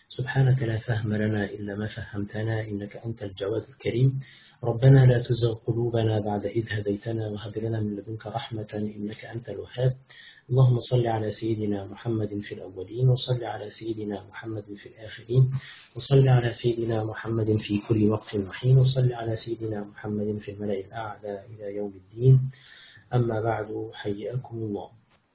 سبحانك لا فهم لنا إلا ما فهمتنا إنك أنت الجواد الكريم ربنا لا تزغ قلوبنا بعد إذ هديتنا وهب لنا من لدنك رحمة إنك أنت الوهاب اللهم صل على سيدنا محمد في الأولين وصل على سيدنا محمد في الآخرين وصل على سيدنا محمد في كل وقت وحين وصل على سيدنا محمد في الملأ الأعلى إلى يوم الدين أما بعد حياكم الله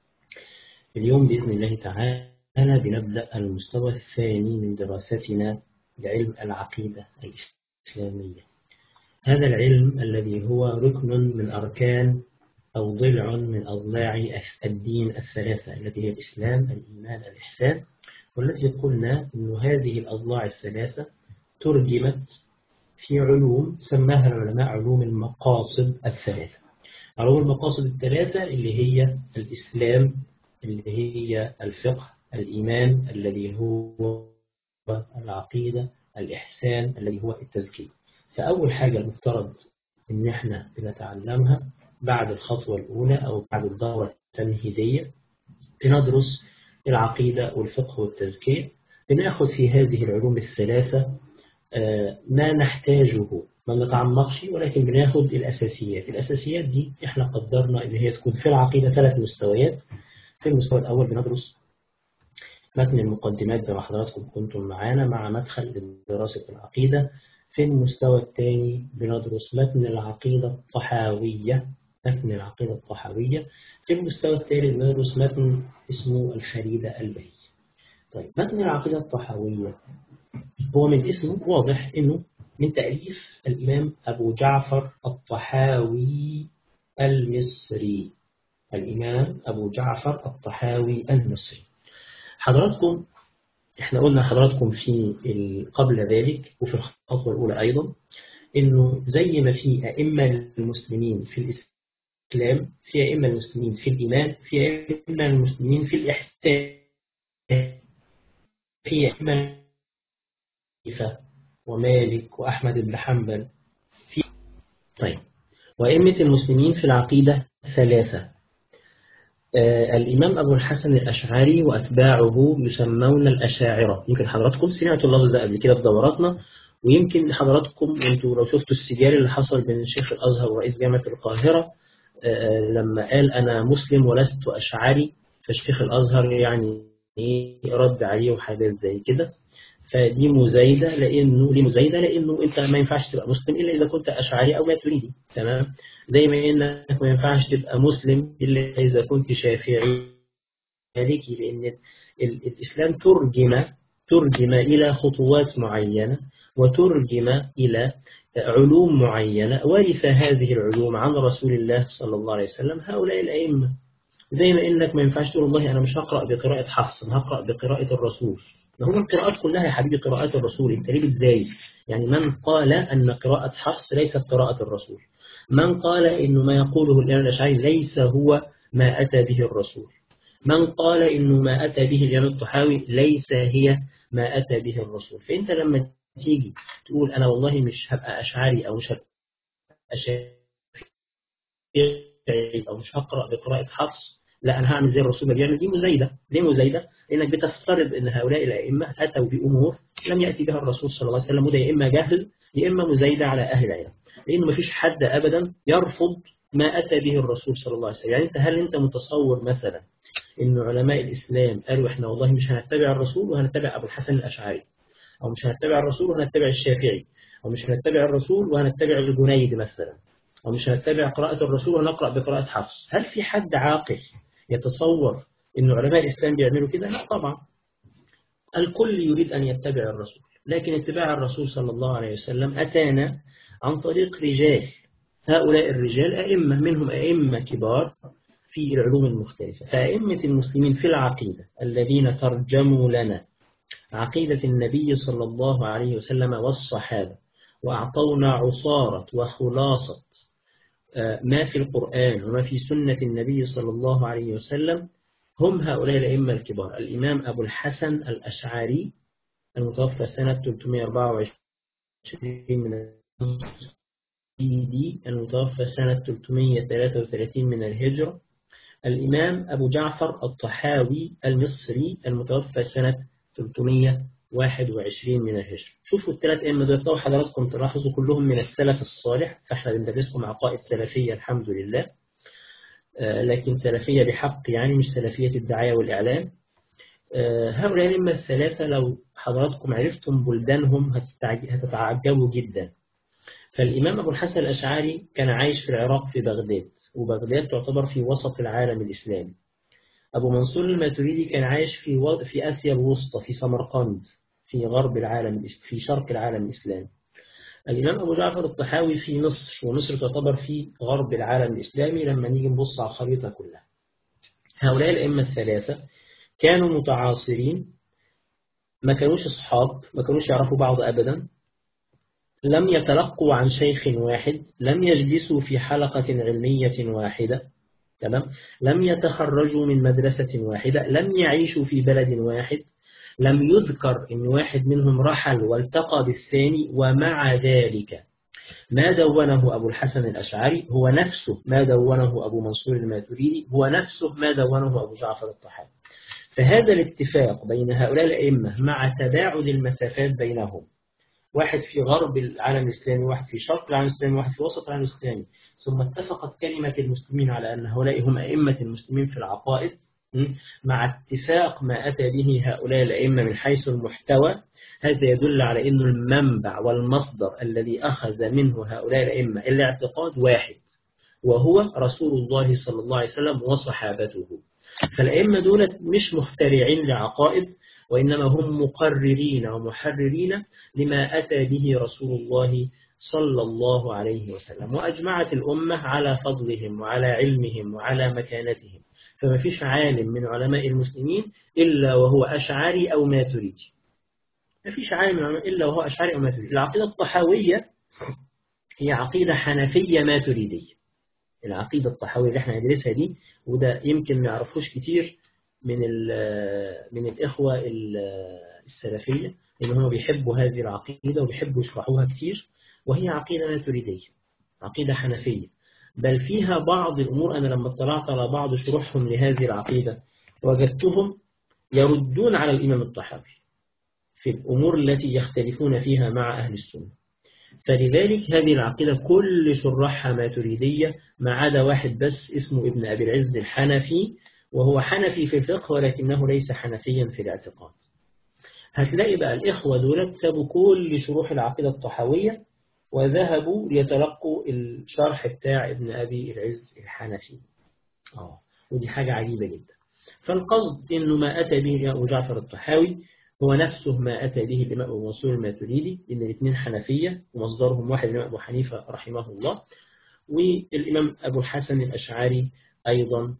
اليوم بإذن الله تعالى بنبدأ المستوى الثاني من دراستنا لعلم العقيدة الإسلامية هذا العلم الذي هو ركن من أركان أو ضلع من أضلاع الدين الثلاثة التي هي الإسلام الإيمان الإحسان والتي قلنا أن هذه الأضلاع الثلاثة ترجمت في علوم سماها العلماء علوم المقاصد الثلاثة علوم المقاصد الثلاثة اللي هي الإسلام اللي هي الفقه الإيمان الذي هو العقيدة الإحسان الذي هو التزكية فأول حاجة المفترض إن إحنا بنتعلمها بعد الخطوة الأولى أو بعد الدورة التمهيدية بندرس العقيدة والفقه والتزكية بناخد في هذه العلوم الثلاثة ما نحتاجه ما نتعمقش ولكن بناخد الأساسيات الأساسيات دي إحنا قدرنا إن هي تكون في العقيدة ثلاث مستويات في المستوى الأول بندرس متن المقدمات زي ما حضراتكم كنتم معانا مع مدخل لدراسة العقيدة في المستوى الثاني بندرس متن العقيدة الطحاوية متن العقيدة الطحاوية في المستوى الثالث بندرس متن اسمه الفريدة البهية طيب متن العقيدة الطحاوية هو من اسمه واضح انه من تأليف الإمام أبو جعفر الطحاوي المصري الإمام أبو جعفر الطحاوي المصري حضراتكم احنا قلنا حضراتكم في قبل ذلك وفي الخطوة الأولى أيضا إنه زي ما في أئمة المسلمين في الإسلام في أئمة المسلمين في الإيمان في أئمة المسلمين في الإحسان في أئمة ومالك وأحمد بن حنبل في طيب وأئمة المسلمين في العقيدة ثلاثة آه الإمام أبو الحسن الأشعري وأتباعه يسمون الأشاعرة يمكن حضراتكم سمعتوا اللفظ ده قبل كده في دوراتنا ويمكن حضراتكم انتوا لو شفتوا السجال اللي حصل بين شيخ الأزهر ورئيس جامعة القاهرة آه لما قال أنا مسلم ولست أشعري فشيخ الأزهر يعني رد عليه وحاجات زي كده فدي مزايدة لأنه ليه مزايدة لأنه أنت ما ينفعش تبقى مسلم إلا إذا كنت أشعري أو ما تريدي تمام زي ما إنك ما ينفعش تبقى مسلم إلا إذا كنت شافعي مالكي لأن الإسلام ترجم ترجم إلى خطوات معينة وترجم إلى علوم معينة ورث هذه العلوم عن رسول الله صلى الله عليه وسلم هؤلاء الأئمة زي ما إنك ما ينفعش تقول والله أنا مش هقرأ بقراءة حفص أنا هقرأ بقراءة الرسول هو القراءات كلها يا حبيبي قراءات الرسول انت ليه بتزايد يعني من قال أن قراءة حفص ليست قراءة الرسول من قال إنه ما يقوله الإمام الأشعري ليس هو ما أتى به الرسول من قال إنه ما أتى به الإمام الطحاوي ليس هي ما أتى به الرسول فأنت لما تيجي تقول أنا والله مش هبقى أشعري أو مش هبقى أشعري أو مش هقرأ بقراءة حفص لا أنا هعمل زي الرسول ما بيعمل دي مزايدة ليه مزايدة؟ لأنك بتفترض أن هؤلاء الأئمة أتوا بأمور لم يأتي بها الرسول صلى الله عليه وسلم وده يا إما جهل يا إما مزايدة على أهل العلم لأنه ما فيش حد أبدا يرفض ما أتى به الرسول صلى الله عليه وسلم يعني أنت هل أنت متصور مثلا أن علماء الإسلام قالوا إحنا والله مش هنتبع الرسول وهنتبع أبو الحسن الأشعري أو مش هنتبع الرسول وهنتبع الشافعي أو مش هنتبع الرسول وهنتبع الجنيد مثلا أو مش هنتبع قراءة الرسول ونقرأ بقراءة حفص هل في حد عاقل يتصور أن علماء الإسلام بيعملوا كده لا طبعا الكل يريد أن يتبع الرسول لكن اتباع الرسول صلى الله عليه وسلم أتانا عن طريق رجال هؤلاء الرجال أئمة منهم أئمة كبار في العلوم المختلفة فأئمة المسلمين في العقيدة الذين ترجموا لنا عقيدة النبي صلى الله عليه وسلم والصحابة وأعطونا عصارة وخلاصة ما في القرآن وما في سنة النبي صلى الله عليه وسلم هم هؤلاء الأئمة الكبار الإمام أبو الحسن الأشعري المتوفى سنة 324 من دي المتوفى سنة 333 من الهجرة الإمام أبو جعفر الطحاوي المصري المتوفى سنة 21 من الهجرة شوفوا الثلاث أئمة دول لو حضراتكم تلاحظوا كلهم من السلف الصالح فاحنا بندرسكم عقائد سلفية الحمد لله آه، لكن سلفية بحق يعني مش سلفية الدعاية والإعلام آه، هؤلاء الأئمة الثلاثة لو حضراتكم عرفتم بلدانهم هتتعجبوا جدا فالإمام أبو الحسن الأشعري كان عايش في العراق في بغداد وبغداد تعتبر في وسط العالم الإسلامي أبو منصور الماتريدي كان عايش في في آسيا الوسطى في سمرقند في غرب العالم في شرق العالم الإسلامي الإمام أبو جعفر الطحاوي في مصر ومصر تعتبر في غرب العالم الإسلامي لما نيجي نبص على الخريطة كلها هؤلاء الأئمة الثلاثة كانوا متعاصرين ما كانوش أصحاب ما كانوش يعرفوا بعض أبدا لم يتلقوا عن شيخ واحد لم يجلسوا في حلقة علمية واحدة تمام لم يتخرجوا من مدرسة واحدة لم يعيشوا في بلد واحد لم يذكر إن واحد منهم رحل والتقى بالثاني ومع ذلك ما دونه أبو الحسن الأشعري هو نفسه ما دونه أبو منصور الماتريدي هو نفسه ما دونه أبو جعفر الطحاوي فهذا الاتفاق بين هؤلاء الأئمة مع تباعد المسافات بينهم واحد في غرب العالم الإسلامي واحد في شرق العالم الإسلامي واحد في وسط العالم الإسلامي ثم اتفقت كلمة المسلمين على أن هؤلاء هم أئمة المسلمين في العقائد مع اتفاق ما أتى به هؤلاء الأئمة من حيث المحتوى هذا يدل على أن المنبع والمصدر الذي أخذ منه هؤلاء الأئمة الاعتقاد واحد وهو رسول الله صلى الله عليه وسلم وصحابته فالأئمة دولة مش مخترعين لعقائد وإنما هم مقررين ومحررين لما أتى به رسول الله صلى الله عليه وسلم وأجمعت الأمة على فضلهم وعلى علمهم وعلى مكانتهم فما فيش عالم من علماء المسلمين إلا وهو أشعري أو ماتريدي ما فيش عالم إلا وهو أشعري أو ماتريدي العقيدة الطحاوية هي عقيدة حنفية ماتريدية العقيدة الطحاوية اللي احنا ندرسها دي وده يمكن ما يعرفوش كتير من من الإخوة السلفية إن هم بيحبوا هذه العقيدة وبيحبوا يشرحوها كتير وهي عقيدة ماتريدية عقيدة حنفية بل فيها بعض الأمور أنا لما اطلعت على بعض شروحهم لهذه العقيدة وجدتهم يردون على الإمام الطحاوي في الأمور التي يختلفون فيها مع أهل السنة فلذلك هذه العقيدة كل شرحها ماتريدية ما عدا واحد بس اسمه ابن أبي العز الحنفي وهو حنفي في الفقه ولكنه ليس حنفيا في الاعتقاد هتلاقي بقى الإخوة دولت سابوا كل شروح العقيدة الطحاوية وذهبوا ليتلقوا الشرح بتاع ابن أبي العز الحنفي آه ودي حاجة عجيبة جدا فالقصد إنه ما أتى به أبو جعفر الطحاوي هو نفسه ما أتى به الإمام أبو منصور الماتريدي إن الاثنين حنفية ومصدرهم واحد الإمام أبو حنيفة رحمه الله والإمام أبو الحسن الأشعري أيضا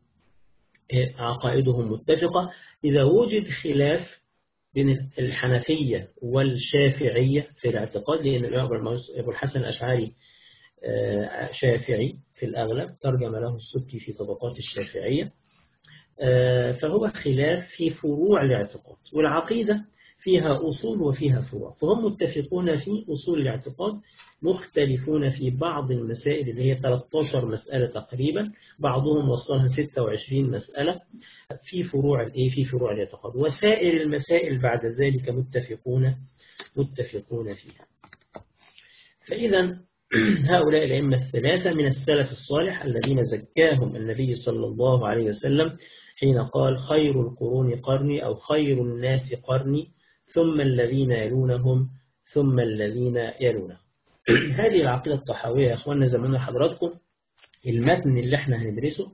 عقائدهم متفقة إذا وجد خلاف بين الحنفية والشافعية في الاعتقاد لأن أبو الحسن الأشعري آه، شافعي في الأغلب ترجم له السبكي في طبقات الشافعية آه، فهو خلاف في فروع الاعتقاد والعقيدة فيها أصول وفيها فروع فهم متفقون في أصول الاعتقاد مختلفون في بعض المسائل اللي هي 13 مسألة تقريبا بعضهم وصلها 26 مسألة في فروع الايه في فروع الاعتقاد وسائر المسائل بعد ذلك متفقون متفقون فيها فإذا هؤلاء الأئمة الثلاثة من السلف الصالح الذين زكاهم النبي صلى الله عليه وسلم حين قال خير القرون قرني أو خير الناس قرني ثم الذين يلونهم ثم الذين يلونهم هذه العقيدة الطحاوية يا أخواننا زمان حضراتكم المتن اللي احنا هندرسه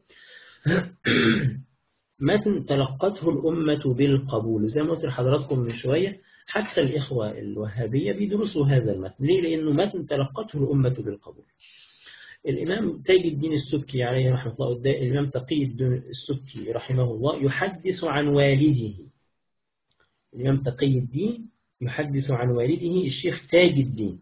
متن تلقته الأمة بالقبول زي ما قلت لحضراتكم من شوية حتى الإخوة الوهابية بيدرسوا هذا المتن ليه؟ لأنه متن تلقته الأمة بالقبول الإمام تاج الدين السبكي عليه رحمة الله الإمام تقي الدين السبكي رحمه الله يحدث عن والده الإمام تقي الدين يحدث عن والده الشيخ تاج الدين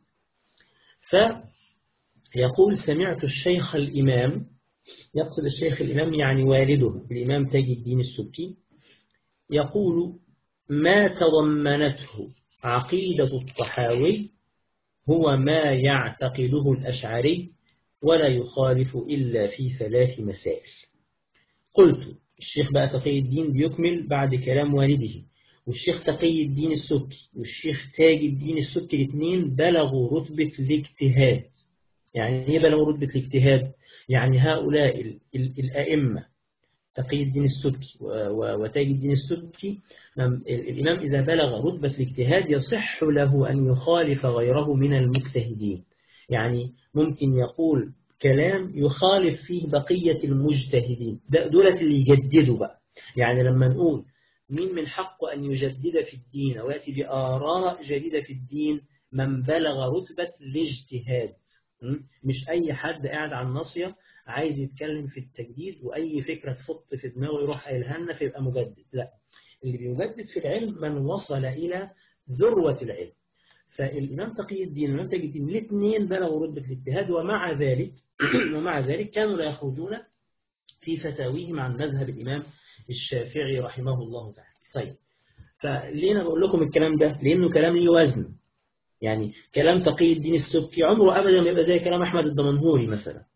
فيقول سمعت الشيخ الإمام يقصد الشيخ الإمام يعني والده الإمام تاج الدين السبكي يقول ما تضمنته عقيدة الطحاوي هو ما يعتقده الأشعري ولا يخالف إلا في ثلاث مسائل قلت الشيخ بقى تقي الدين بيكمل بعد كلام والده والشيخ تقي الدين السبكي والشيخ تاج الدين السبكي الاثنين بلغوا رتبة الاجتهاد يعني ايه بلغوا رتبة الاجتهاد يعني هؤلاء ال ال الأئمة تقي الدين السبكي وتاج الدين السبكي الإمام إذا بلغ رتبة الاجتهاد يصح له أن يخالف غيره من المجتهدين يعني ممكن يقول كلام يخالف فيه بقية المجتهدين دولة اللي يجددوا بقى يعني لما نقول مين من حقه أن يجدد في الدين ويأتي بآراء جديدة في الدين من بلغ رتبة الاجتهاد مش أي حد قاعد على الناصية عايز يتكلم في التجديد وأي فكرة تفط في دماغه يروح قايلها لنا فيبقى مجدد لا اللي بيجدد في العلم من وصل إلى ذروة العلم فالإمام تقي الدين والإمام تقي الدين الاثنين بلغوا رتبة الاجتهاد ومع ذلك ومع ذلك كانوا لا يخرجون في فتاويهم عن مذهب الإمام الشافعي رحمه الله تعالى طيب فليه أنا بقول لكم الكلام ده لأنه كلام ليه وزن يعني كلام تقي الدين السبكي عمره أبدا ما يبقى زي كلام أحمد الدمنهوري مثلا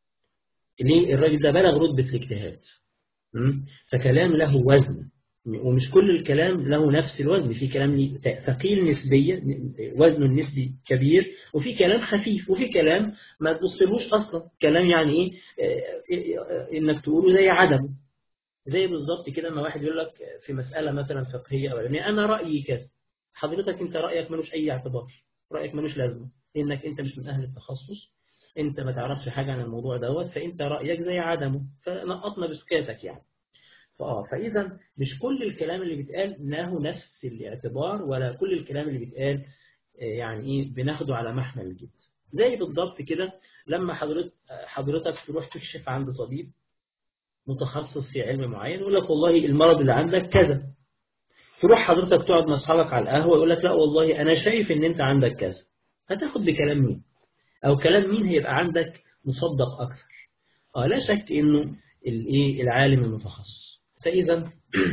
ليه الراجل ده بلغ رتبة الاجتهاد فكلام له وزن ومش كل الكلام له نفس الوزن في كلام ثقيل نسبيا وزنه النسبي كبير وفي كلام خفيف وفي كلام ما تبصلوش أصلا كلام يعني إيه إنك تقوله زي عدمه زي بالظبط كده ما واحد يقول لك في مسألة مثلا فقهية أو يعني أنا رأيي كذا حضرتك أنت رأيك ملوش أي اعتبار رأيك ملوش لازمة إنك أنت مش من أهل التخصص أنت ما تعرفش حاجة عن الموضوع دوت فأنت رأيك زي عدمه فنقطنا بسكاتك يعني فآه فإذا مش كل الكلام اللي بيتقال له نفس الاعتبار ولا كل الكلام اللي بيتقال يعني إيه بناخده على محمل الجد زي بالضبط كده لما حضرتك حضرتك تروح تكشف عند طبيب متخصص في علم معين يقول لك والله المرض اللي عندك كذا تروح حضرتك تقعد مع اصحابك على القهوه يقول لك لا والله انا شايف ان انت عندك كذا هتاخد بكلام مين او كلام مين هيبقى عندك مصدق اكثر اه لا شك انه الايه العالم المتخصص فاذا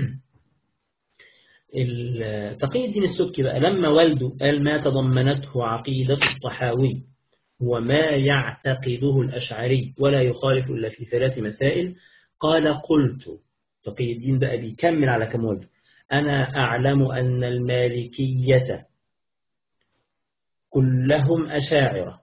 تقي الدين السبكي بقى لما والده قال ما تضمنته عقيدة الطحاوي هو ما يعتقده الأشعري ولا يخالف إلا في ثلاث مسائل قال قلت تقي الدين بقى بيكمل على كم وجه أنا أعلم أن المالكية كلهم أشاعرة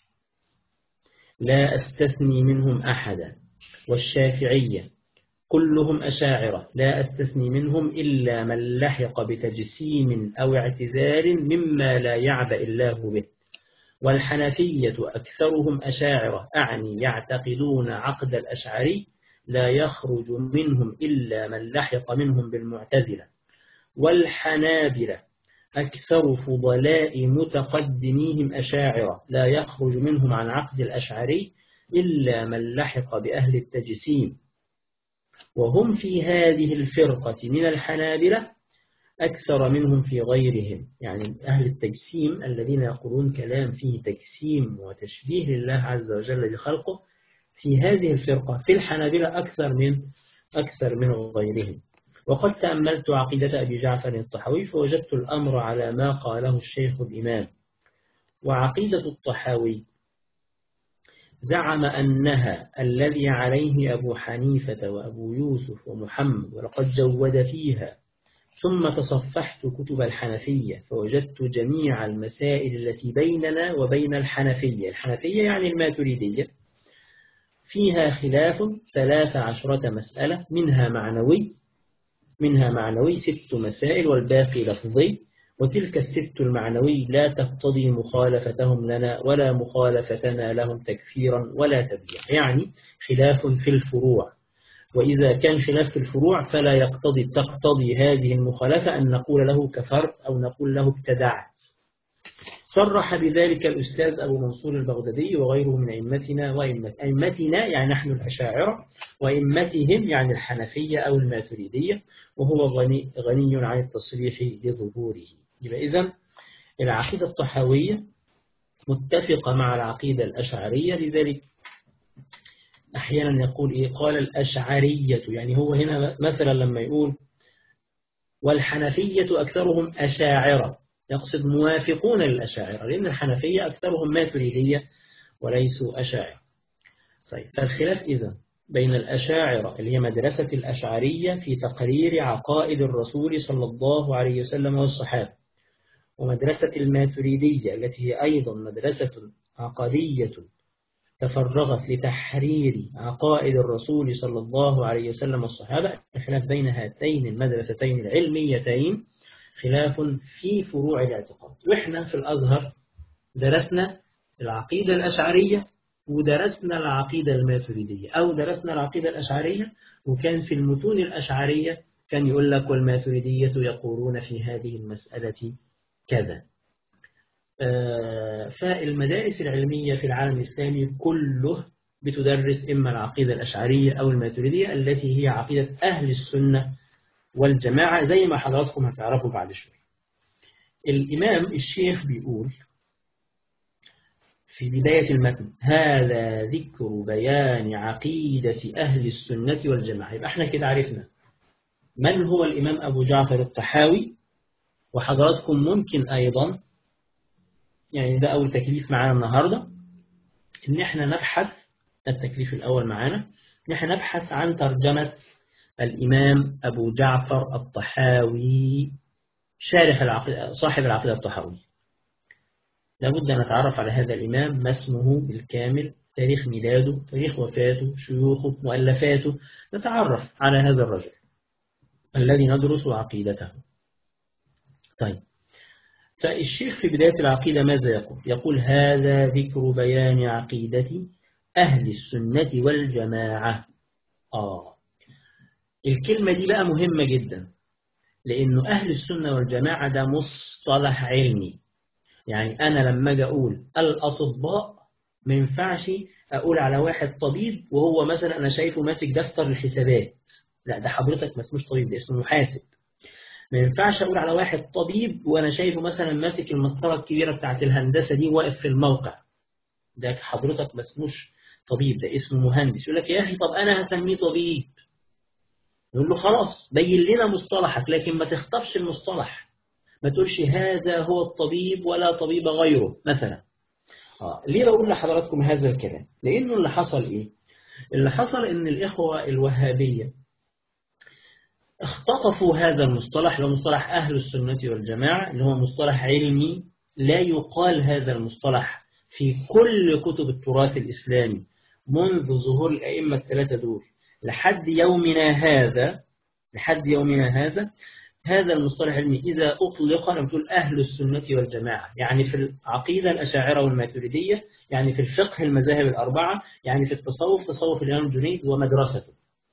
لا أستثني منهم أحدا والشافعية كلهم أشاعرة لا أستثني منهم إلا من لحق بتجسيم أو اعتزال مما لا يعبأ الله به والحنفية أكثرهم أشاعرة أعني يعتقدون عقد الأشعري لا يخرج منهم إلا من لحق منهم بالمعتزلة والحنابلة أكثر فضلاء متقدميهم أشاعرة لا يخرج منهم عن عقد الأشعري إلا من لحق بأهل التجسيم وهم في هذه الفرقة من الحنابلة أكثر منهم في غيرهم يعني أهل التجسيم الذين يقولون كلام فيه تجسيم وتشبيه لله عز وجل لخلقه في هذه الفرقة في الحنابلة أكثر من أكثر من غيرهم وقد تأملت عقيدة أبي جعفر الطحاوي فوجدت الأمر على ما قاله الشيخ الإمام وعقيدة الطحاوي زعم أنها الذي عليه أبو حنيفة وأبو يوسف ومحمد ولقد جود فيها ثم تصفحت كتب الحنفية فوجدت جميع المسائل التي بيننا وبين الحنفية الحنفية يعني الماتريدية فيها خلاف ثلاث عشرة مسألة منها معنوي منها معنوي ست مسائل والباقي لفظي وتلك الست المعنوي لا تقتضي مخالفتهم لنا ولا مخالفتنا لهم تكفيرا ولا تبيع يعني خلاف في الفروع وإذا كان خلاف في الفروع فلا يقتضي تقتضي هذه المخالفة أن نقول له كفرت أو نقول له ابتدعت صرح بذلك الأستاذ أبو منصور البغدادي وغيره من أئمتنا وأئمة أئمتنا يعني نحن الأشاعرة وأئمتهم يعني الحنفية أو الماتريدية وهو غني, غني عن التصريح لظهوره يبقى إذن العقيدة الطحاوية متفقة مع العقيدة الأشعرية لذلك أحيانا يقول إيه قال الأشعرية يعني هو هنا مثلا لما يقول والحنفية أكثرهم أشاعرة يقصد موافقون للأشاعرة لأن الحنفية أكثرهم ماتريدية وليسوا أشاعرة طيب فالخلاف إذا بين الأشاعرة اللي هي مدرسة الأشعرية في تقرير عقائد الرسول صلى الله عليه وسلم والصحابة ومدرسة الماتريدية التي هي أيضا مدرسة عقدية تفرغت لتحرير عقائد الرسول صلى الله عليه وسلم والصحابة الخلاف بين هاتين المدرستين العلميتين خلاف في فروع الاعتقاد وإحنا في الأزهر درسنا العقيدة الأشعرية ودرسنا العقيدة الماتريدية أو درسنا العقيدة الأشعرية وكان في المتون الأشعرية كان يقول لك والماتريدية يقولون في هذه المسألة كذا فالمدارس العلمية في العالم الإسلامي كله بتدرس إما العقيدة الأشعرية أو الماتريدية التي هي عقيدة أهل السنة والجماعة زي ما حضراتكم هتعرفوا بعد شوية الإمام الشيخ بيقول في بداية المتن هذا ذكر بيان عقيدة أهل السنة والجماعة يبقى احنا كده عرفنا من هو الإمام أبو جعفر الطحاوي وحضراتكم ممكن أيضا يعني ده أول تكليف معانا النهاردة إن احنا نبحث التكليف الأول معانا إن احنا نبحث عن ترجمة الإمام أبو جعفر الطحاوي شارح العقيدة صاحب العقيدة الطحاوي لابد أن نتعرف على هذا الإمام ما اسمه بالكامل تاريخ ميلاده تاريخ وفاته شيوخه مؤلفاته نتعرف على هذا الرجل الذي ندرس عقيدته طيب فالشيخ في بداية العقيدة ماذا يقول يقول هذا ذكر بيان عقيدة أهل السنة والجماعة آه الكلمة دي بقى مهمة جدا لأنه أهل السنة والجماعة ده مصطلح علمي يعني أنا لما أجي أقول الأطباء ما ينفعش أقول على واحد طبيب وهو مثلا أنا شايفه ماسك دفتر الحسابات لا ده حضرتك ما اسموش طبيب ده اسمه محاسب ما ينفعش أقول على واحد طبيب وأنا شايفه مثلا ماسك المسطرة الكبيرة بتاعت الهندسة دي واقف في الموقع ده حضرتك ما اسموش طبيب ده اسمه مهندس يقول لك يا أخي طب أنا هسميه طبيب يقول له خلاص بين لنا مصطلحك لكن ما تخطفش المصطلح ما تقولش هذا هو الطبيب ولا طبيب غيره مثلا آه. ليه بقول لحضراتكم هذا الكلام لأنه اللي حصل إيه اللي حصل إن الإخوة الوهابية اختطفوا هذا المصطلح اللي هو مصطلح أهل السنة والجماعة اللي هو مصطلح علمي لا يقال هذا المصطلح في كل كتب التراث الإسلامي منذ ظهور الأئمة الثلاثة دول لحد يومنا هذا لحد يومنا هذا هذا المصطلح العلمي إذا أطلق لم تقول أهل السنة والجماعة يعني في العقيدة الأشاعرة والماتريدية يعني في الفقه المذاهب الأربعة يعني في التصوف تصوف الإمام الجنيد ومدرسته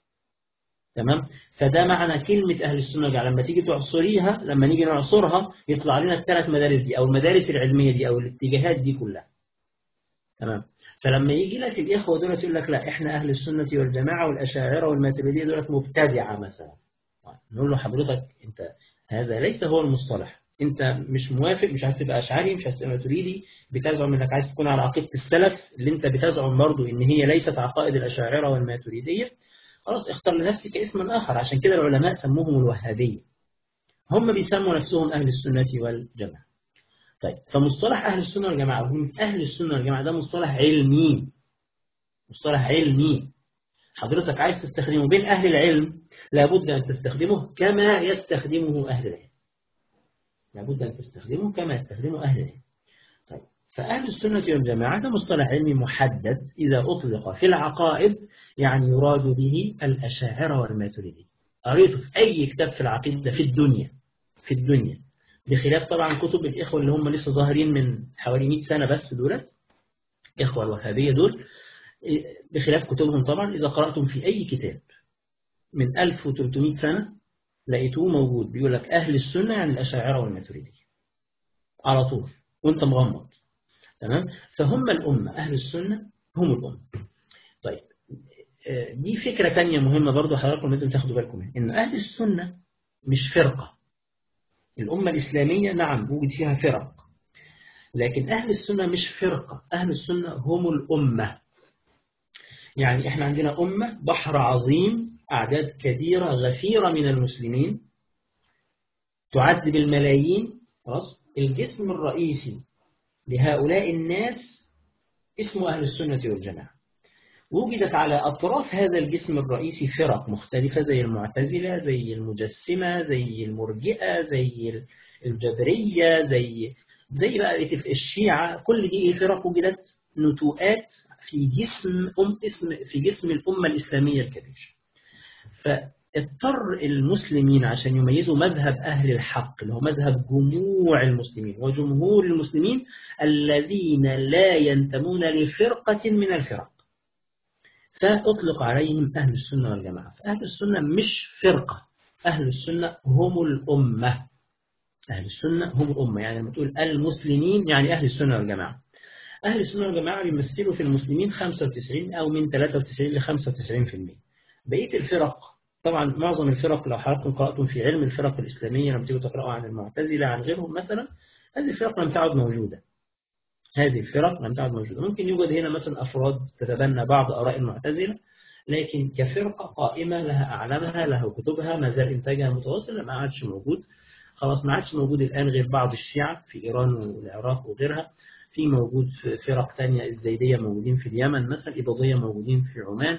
تمام فده معنى كلمة أهل السنة والجماعة لما تيجي تعصريها لما نيجي نعصرها يطلع لنا الثلاث مدارس دي أو المدارس العلمية دي أو الاتجاهات دي كلها تمام فلما يجي لك الإخوة دول يقول لك لا إحنا أهل السنة والجماعة والأشاعرة والماتريدية دول مبتدعة مثلا نقول له حضرتك أنت هذا ليس هو المصطلح أنت مش موافق مش عايز تبقى أشعري مش عايز تبقى ماتريدي بتزعم أنك عايز تكون على عقيدة السلف اللي أنت بتزعم برضه إن هي ليست عقائد الأشاعرة والماتريدية خلاص اختار لنفسك اسما آخر عشان كده العلماء سموهم الوهابية هم بيسموا نفسهم أهل السنة والجماعة طيب فمصطلح أهل السنة والجماعة هم أهل السنة والجماعة ده مصطلح علمي مصطلح علمي حضرتك عايز تستخدمه بين أهل العلم لابد أن تستخدمه كما يستخدمه أهل العلم لابد أن تستخدمه كما يستخدمه أهل العلم طيب فأهل السنة والجماعة ده مصطلح علمي محدد إذا أطلق في العقائد يعني يراد به الأشاعرة والماتريدية قريته في أي كتاب في العقيدة في الدنيا في الدنيا بخلاف طبعا كتب الإخوة اللي هم لسه ظاهرين من حوالي 100 سنة بس دولت إخوة الوهابية دول بخلاف كتبهم طبعا إذا قرأتم في أي كتاب من 1300 سنة لقيتوه موجود بيقول لك أهل السنة يعني الأشاعرة والماتريدية على طول وانت مغمض تمام فهم الأمة أهل السنة هم الأمة طيب دي فكرة تانية مهمة برضو حضراتكم لازم تاخدوا بالكم منها إن أهل السنة مش فرقة الأمة الإسلامية نعم وجد فيها فرق لكن أهل السنة مش فرقة أهل السنة هم الأمة يعني إحنا عندنا أمة بحر عظيم أعداد كبيرة غفيرة من المسلمين تعد بالملايين خلاص الجسم الرئيسي لهؤلاء الناس اسمه أهل السنة والجماعة وجدت على أطراف هذا الجسم الرئيسي فرق مختلفة زي المعتزلة زي المجسمة زي المرجئة زي الجبرية زي زي بقى الشيعة كل دي فرق وجدت نتوءات في جسم أم اسم في جسم الأمة الإسلامية الكبير فاضطر المسلمين عشان يميزوا مذهب أهل الحق اللي هو مذهب جموع المسلمين وجمهور المسلمين الذين لا ينتمون لفرقة من الفرق فأطلق عليهم أهل السنة والجماعة فأهل السنة مش فرقة أهل السنة هم الأمة أهل السنة هم الأمة يعني لما تقول المسلمين يعني أهل السنة والجماعة أهل السنة والجماعة بيمثلوا في المسلمين 95 أو من 93 ل 95% بقية الفرق طبعا معظم الفرق لو حضراتكم قرأتم في علم الفرق الإسلامية لما تيجوا تقرأوا عن المعتزلة عن غيرهم مثلا هذه الفرق لم تعد موجودة هذه الفرق لم تعد موجودة ممكن يوجد هنا مثلا أفراد تتبنى بعض آراء المعتزلة لكن كفرقة قائمة لها أعلامها لها كتبها ما زال إنتاجها متواصل ما عادش موجود خلاص ما عادش موجود الآن غير بعض الشيعة في إيران والعراق وغيرها في موجود في فرق تانية الزيدية موجودين في اليمن مثلا إباضية موجودين في عمان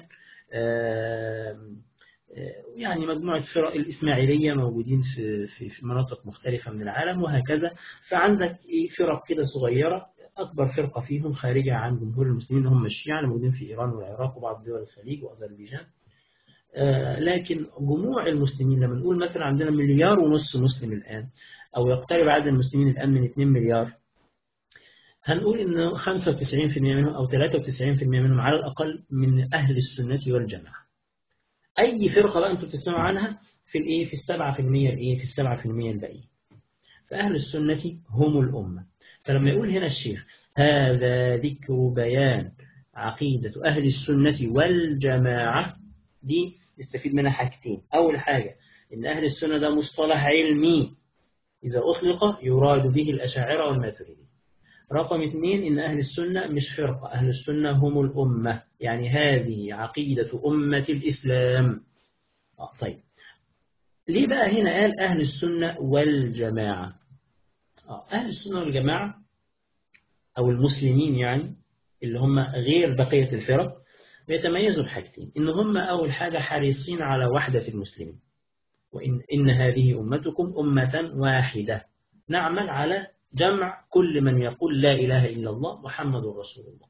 يعني مجموعة فرق الإسماعيلية موجودين في, في, في مناطق مختلفة من العالم وهكذا فعندك إيه فرق كده صغيرة أكبر فرقة فيهم خارجة عن جمهور المسلمين هم الشيعة موجودين في إيران والعراق وبعض دول الخليج وأذربيجان لكن جموع المسلمين لما نقول مثلا عندنا مليار ونص مسلم الآن أو يقترب عدد المسلمين الآن من 2 مليار هنقول إن 95% منهم أو 93% منهم على الأقل من أهل السنة والجماعة أي فرقة بقى أنتم بتسمعوا عنها في الإيه في السبعة في المية الإيه في السبعة في المية الباقيين فأهل السنة هم الأمة فلما يقول هنا الشيخ هذا ذكر بيان عقيدة أهل السنة والجماعة دي نستفيد منها حاجتين أول حاجة إن أهل السنة ده مصطلح علمي إذا أطلق يراد به الأشاعرة والماتريدي رقم اثنين إن أهل السنة مش فرقة أهل السنة هم الأمة يعني هذه عقيدة أمة الإسلام آه طيب ليه بقى هنا قال أهل السنة والجماعة آه أهل السنة والجماعة أو المسلمين يعني اللي هم غير بقية الفرق بيتميزوا بحاجتين إن هم أول حاجة حريصين على وحدة المسلمين وإن إن هذه أمتكم أمة واحدة نعمل على جمع كل من يقول لا إله إلا الله محمد رسول الله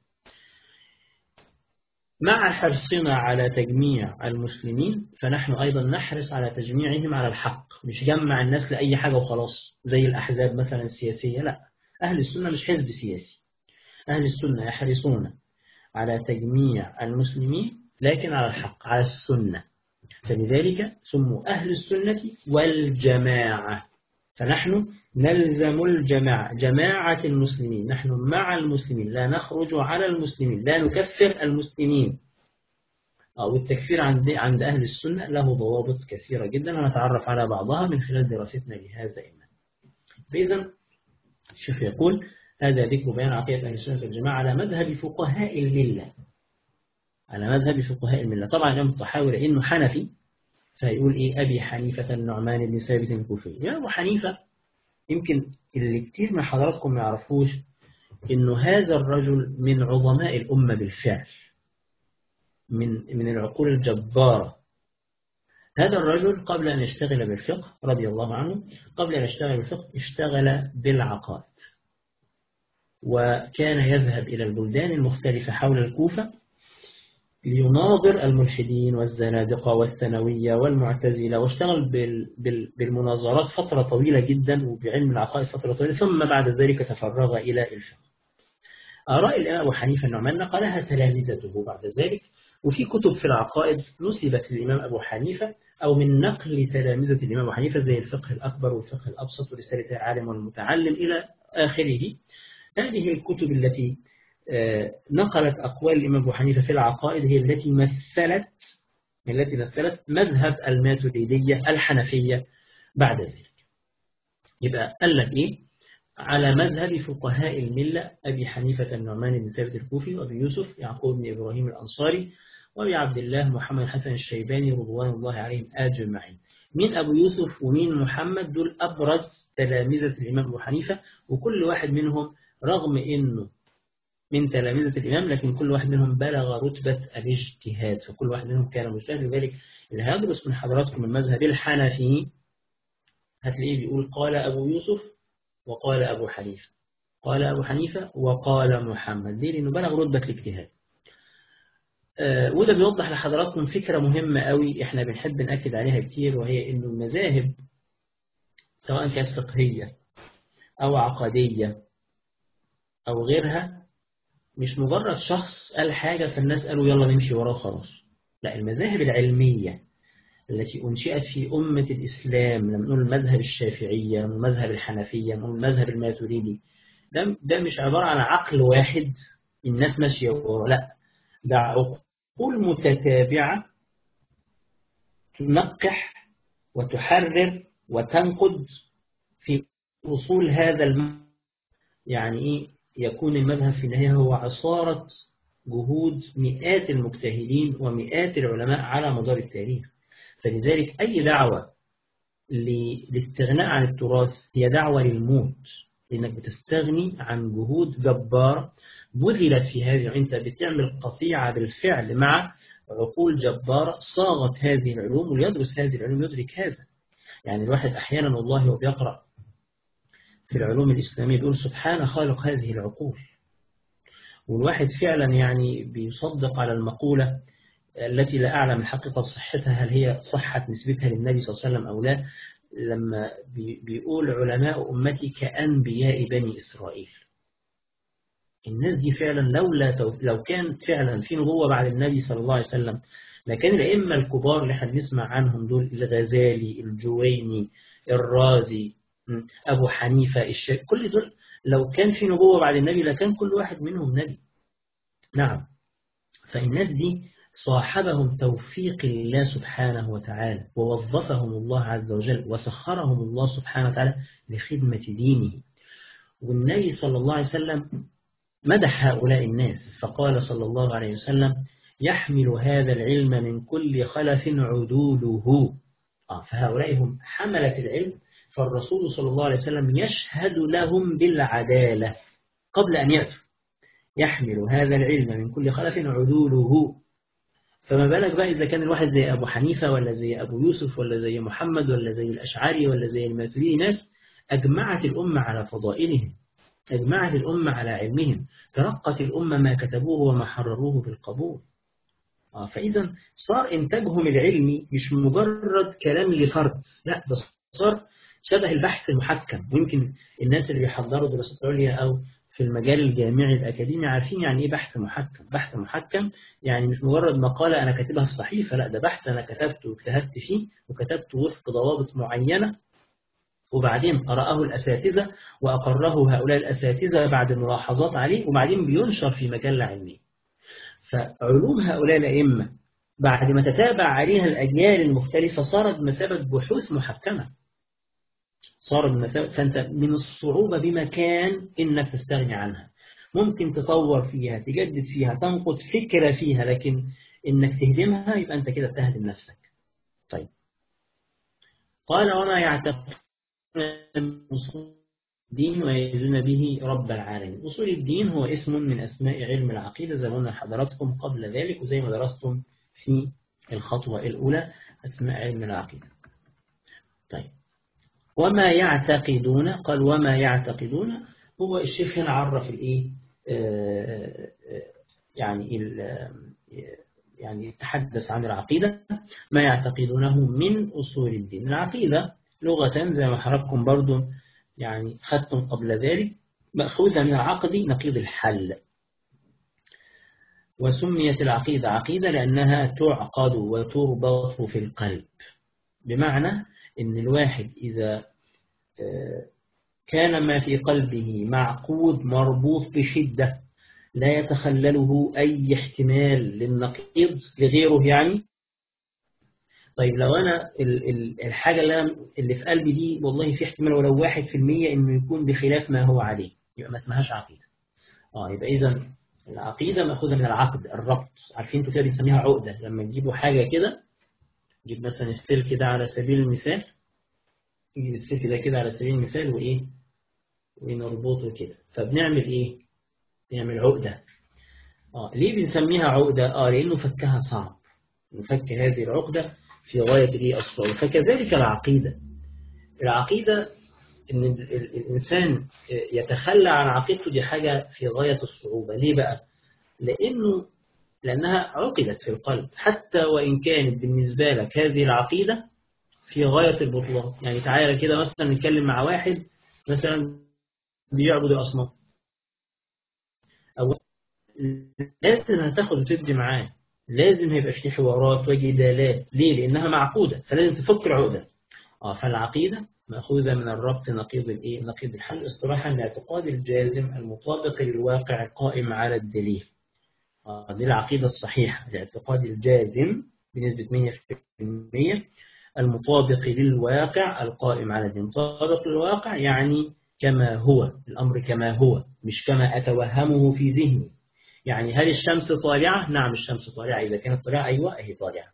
مع حرصنا على تجميع المسلمين فنحن أيضا نحرص على تجميعهم على الحق مش جمع الناس لأي حاجة وخلاص زي الأحزاب مثلا السياسية لا أهل السنة مش حزب سياسي أهل السنة يحرصون على تجميع المسلمين لكن على الحق على السنة فلذلك سموا أهل السنة والجماعة فنحن نلزم الجماعة جماعة المسلمين نحن مع المسلمين لا نخرج على المسلمين لا نكفر المسلمين أو التكفير عند عند أهل السنة له ضوابط كثيرة جدا ونتعرف على بعضها من خلال دراستنا لهذا إيمان فإذا الشيخ يقول هذا ذكر بيان عقيدة أهل السنة والجماعة على مذهب فقهاء الملة على مذهب فقهاء الملة طبعا الإمام الطحاوي لأنه حنفي فيقول إيه أبي حنيفة النعمان بن ثابت الكوفي يا أبو حنيفة يمكن اللي كتير من حضراتكم ما يعرفوش إنه هذا الرجل من عظماء الأمة بالفعل من من العقول الجبارة هذا الرجل قبل أن يشتغل بالفقه رضي الله عنه قبل أن يشتغل بالفقه اشتغل بالعقائد وكان يذهب إلى البلدان المختلفة حول الكوفة ليناظر الملحدين والزنادقة والثانوية والمعتزلة واشتغل بالمناظرات فترة طويلة جدا وبعلم العقائد فترة طويلة ثم بعد ذلك تفرغ إلى الفقه آراء الإمام أبو حنيفة النعمان نقلها تلامذته بعد ذلك وفي كتب في العقائد نسبت للإمام أبو حنيفة أو من نقل تلامذة الإمام أبو حنيفة زي الفقه الأكبر والفقه الأبسط ورسالة العالم والمتعلم إلى آخره هذه الكتب التي نقلت أقوال الإمام أبو حنيفة في العقائد هي التي مثلت التي مثلت مذهب الماتريدية الحنفية بعد ذلك يبقى قال لك إيه على مذهب فقهاء الملة أبي حنيفة النعمان بن ثابت الكوفي وأبي يوسف يعقوب بن إبراهيم الأنصاري وأبي عبد الله محمد حسن الشيباني رضوان الله عليهم أجمعين مين أبو يوسف ومين محمد دول أبرز تلامذة الإمام أبو حنيفة وكل واحد منهم رغم أنه من تلامذة الإمام لكن كل واحد منهم بلغ رتبة الاجتهاد فكل واحد منهم كان مجتهد لذلك اللي هيدرس من حضراتكم المذهب الحنفي هتلاقيه بيقول قال أبو يوسف وقال أبو حنيفة قال أبو حنيفة وقال محمد ليه لأنه بلغ رتبة الاجتهاد آه وده بيوضح لحضراتكم فكرة مهمة قوي احنا بنحب نأكد عليها كتير وهي انه المذاهب سواء كانت فقهية أو عقدية أو غيرها مش مجرد شخص قال حاجة فالناس قالوا يلا نمشي وراه خلاص لا المذاهب العلمية التي أنشئت في أمة الإسلام لما نقول المذهب الشافعية المذهب الحنفية المذهب الماتريدي ده, ده مش عبارة عن عقل واحد الناس ماشية وراه لا ده عقول متتابعة تنقح وتحرر وتنقد في أصول هذا المذهب يعني إيه يكون المذهب في النهاية هو عصارة جهود مئات المجتهدين ومئات العلماء على مدار التاريخ فلذلك أي دعوة للاستغناء عن التراث هي دعوة للموت لأنك بتستغني عن جهود جبارة بذلت في هذه أنت بتعمل قطيعة بالفعل مع عقول جبارة صاغت هذه العلوم وليدرس هذه العلوم يدرك هذا يعني الواحد أحيانا والله وبيقرأ في العلوم الإسلامية بيقول سبحان خالق هذه العقول والواحد فعلا يعني بيصدق على المقولة التي لا أعلم الحقيقة صحتها هل هي صحت نسبتها للنبي صلى الله عليه وسلم أو لا لما بيقول علماء أمتي كأنبياء بني إسرائيل الناس دي فعلا لولا لو كان فعلا في نبوة بعد النبي صلى الله عليه وسلم لكن الأئمة الكبار اللي احنا بنسمع عنهم دول الغزالي الجويني الرازي أبو حنيفة الشيخ كل دول لو كان في نبوة بعد النبي لكان كل واحد منهم نبي نعم فالناس دي صاحبهم توفيق الله سبحانه وتعالى ووظفهم الله عز وجل وسخرهم الله سبحانه وتعالى لخدمة دينه والنبي صلى الله عليه وسلم مدح هؤلاء الناس فقال صلى الله عليه وسلم يحمل هذا العلم من كل خلف عدوله آه فهؤلاء هم حملة العلم فالرسول صلى الله عليه وسلم يشهد لهم بالعدالة قبل أن يأتوا يحمل هذا العلم من كل خلف عدوله فما بالك بقى إذا كان الواحد زي أبو حنيفة ولا زي أبو يوسف ولا زي محمد ولا زي الأشعري ولا زي الماتريدي ناس أجمعت الأمة على فضائلهم أجمعت الأمة على علمهم ترقت الأمة ما كتبوه وما حرروه بالقبول فإذا صار إنتاجهم العلمي مش مجرد كلام لفرد لا ده صار شبه البحث المحكم ويمكن الناس اللي بيحضروا دراسات عليا أو في المجال الجامعي الأكاديمي عارفين يعني إيه بحث محكم بحث محكم يعني مش مجرد مقالة أنا كاتبها في صحيفة لا ده بحث أنا كتبته واجتهدت فيه وكتبته وفق ضوابط معينة وبعدين قرأه الأساتذة وأقره هؤلاء الأساتذة بعد ملاحظات عليه وبعدين بينشر في مجلة علمية فعلوم هؤلاء الأئمة بعد ما تتابع عليها الأجيال المختلفة صارت بمثابة بحوث محكمة صارت بمثابة فأنت من الصعوبة بمكان إنك تستغني عنها ممكن تطور فيها تجدد فيها تنقد فكرة فيها لكن إنك تهدمها يبقى أنت كده بتهدم نفسك طيب قال وما يعتقد الدين ويجزون به رب العالمين أصول الدين هو اسم من أسماء علم العقيدة زي ما قلنا لحضراتكم قبل ذلك وزي ما درستم في الخطوة الأولى أسماء علم العقيدة طيب وما يعتقدون قال وما يعتقدون هو الشيخ هنا عرف الايه يعني يعني يتحدث عن العقيدة ما يعتقدونه من أصول الدين العقيدة لغة زي ما حضراتكم برضو يعني خدتم قبل ذلك مأخوذة من العقد نقيض الحل وسميت العقيدة عقيدة لأنها تعقد وتربط في القلب بمعنى إن الواحد إذا كان ما في قلبه معقود مربوط بشدة لا يتخلله أي احتمال للنقيض لغيره يعني طيب لو أنا الحاجة اللي في قلبي دي والله في احتمال ولو واحد في المية إنه يكون بخلاف ما هو عليه يبقى ما اسمهاش عقيدة آه يبقى إذا العقيدة مأخوذة من العقد الربط عارفين انتوا كده بنسميها عقدة لما تجيبوا حاجة كده نجيب مثلا ستيل كده على سبيل المثال نجيب السلك ده كده على سبيل المثال وإيه ونربطه كده فبنعمل إيه بنعمل عقدة آه ليه بنسميها عقدة؟ آه لأنه فكها صعب نفك هذه العقدة في غاية ليه الصعوبة فكذلك العقيدة العقيدة إن الإنسان يتخلى عن عقيدته دي حاجة في غاية الصعوبة ليه بقى؟ لأنه لأنها عقدت في القلب حتى وإن كانت بالنسبة لك هذه العقيدة في غاية البطلان يعني تعالى كده مثلا نتكلم مع واحد مثلا بيعبد الأصنام أو لازم هتاخد وتدي معاه لازم هيبقى في حوارات وجدالات ليه؟ لأنها معقودة فلازم تفك العقدة آه فالعقيدة مأخوذة من الربط نقيض الإيه؟ نقيض الحل اصطلاحا الاعتقاد الجازم المطابق للواقع القائم على الدليل آه دي العقيدة الصحيحة الاعتقاد الجازم بنسبة 100% المطابق للواقع القائم على الدين مطابق للواقع يعني كما هو الأمر كما هو مش كما أتوهمه في ذهني يعني هل الشمس طالعة؟ نعم الشمس طالعة إذا كانت طالعة أيوة هي طالعة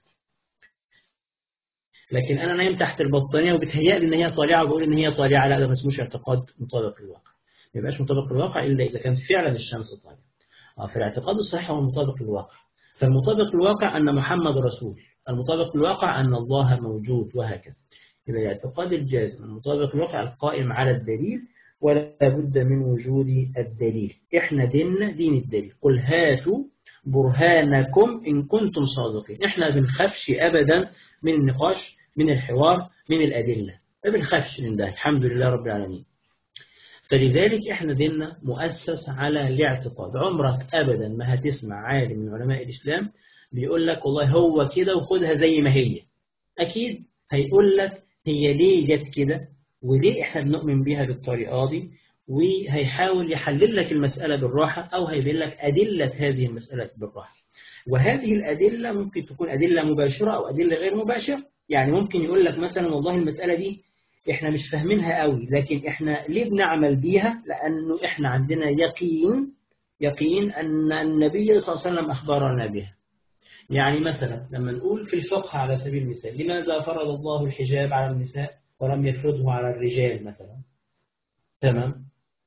لكن أنا نايم تحت البطانية وبتهيألي إن هي طالعة وبقول إن هي طالعة لا ده ما اسموش اعتقاد مطابق للواقع ما يبقاش مطابق للواقع إلا إذا كانت فعلا الشمس طالعة آه فالاعتقاد الصحيح هو مطابق للواقع فالمطابق للواقع أن محمد رسول المطابق للواقع أن الله موجود وهكذا يبقى الاعتقاد الجازم المطابق للواقع القائم على الدليل ولا بد من وجود الدليل احنا ديننا دين الدليل قل هاتوا برهانكم إن كنتم صادقين احنا بنخافش أبدا من النقاش من الحوار من الأدلة ما بنخافش من ده الحمد لله رب العالمين فلذلك احنا ديننا مؤسس على الاعتقاد عمرك أبدا ما هتسمع عالم من علماء الإسلام بيقول لك والله هو كده وخدها زي ما هي أكيد هيقول لك هي ليه جت كده وليه احنا بنؤمن بيها بالطريقة دي وهيحاول يحلل لك المسألة بالراحة أو هيبين لك أدلة هذه المسألة بالراحة وهذه الأدلة ممكن تكون أدلة مباشرة أو أدلة غير مباشرة يعني ممكن يقول لك مثلا والله المسألة دي احنا مش فاهمينها قوي لكن احنا ليه بنعمل بيها لأنه احنا عندنا يقين يقين أن النبي صلى الله عليه وسلم أخبرنا بها يعني مثلا لما نقول في الفقه على سبيل المثال لماذا فرض الله الحجاب على النساء ولم يفرضه على الرجال مثلا تمام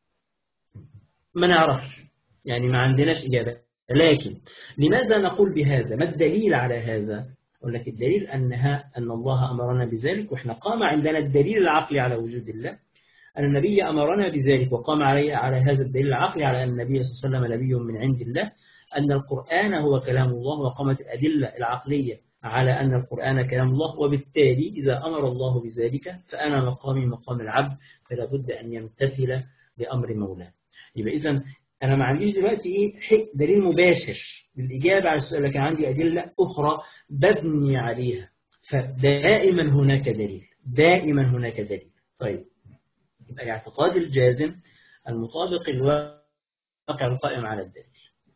ما نعرفش يعني ما عندناش إجابة لكن لماذا نقول بهذا ما الدليل على هذا أقول لك الدليل أنها أن الله أمرنا بذلك وإحنا قام عندنا الدليل العقلي على وجود الله أن النبي أمرنا بذلك وقام علي على هذا الدليل العقلي على أن النبي صلى الله عليه وسلم نبي من عند الله أن القرآن هو كلام الله وقامت الأدلة العقلية على أن القرآن كلام الله وبالتالي إذا أمر الله بذلك فأنا مقامي مقام العبد فلا بد أن يمتثل بأمر مولاه يبقى إذا أنا ما عنديش دلوقتي إيه دليل مباشر للإجابة على السؤال لكن عندي أدلة أخرى ببني عليها فدائما هناك دليل دائما هناك دليل طيب يبقى الاعتقاد الجازم المطابق الواقع القائم على الدليل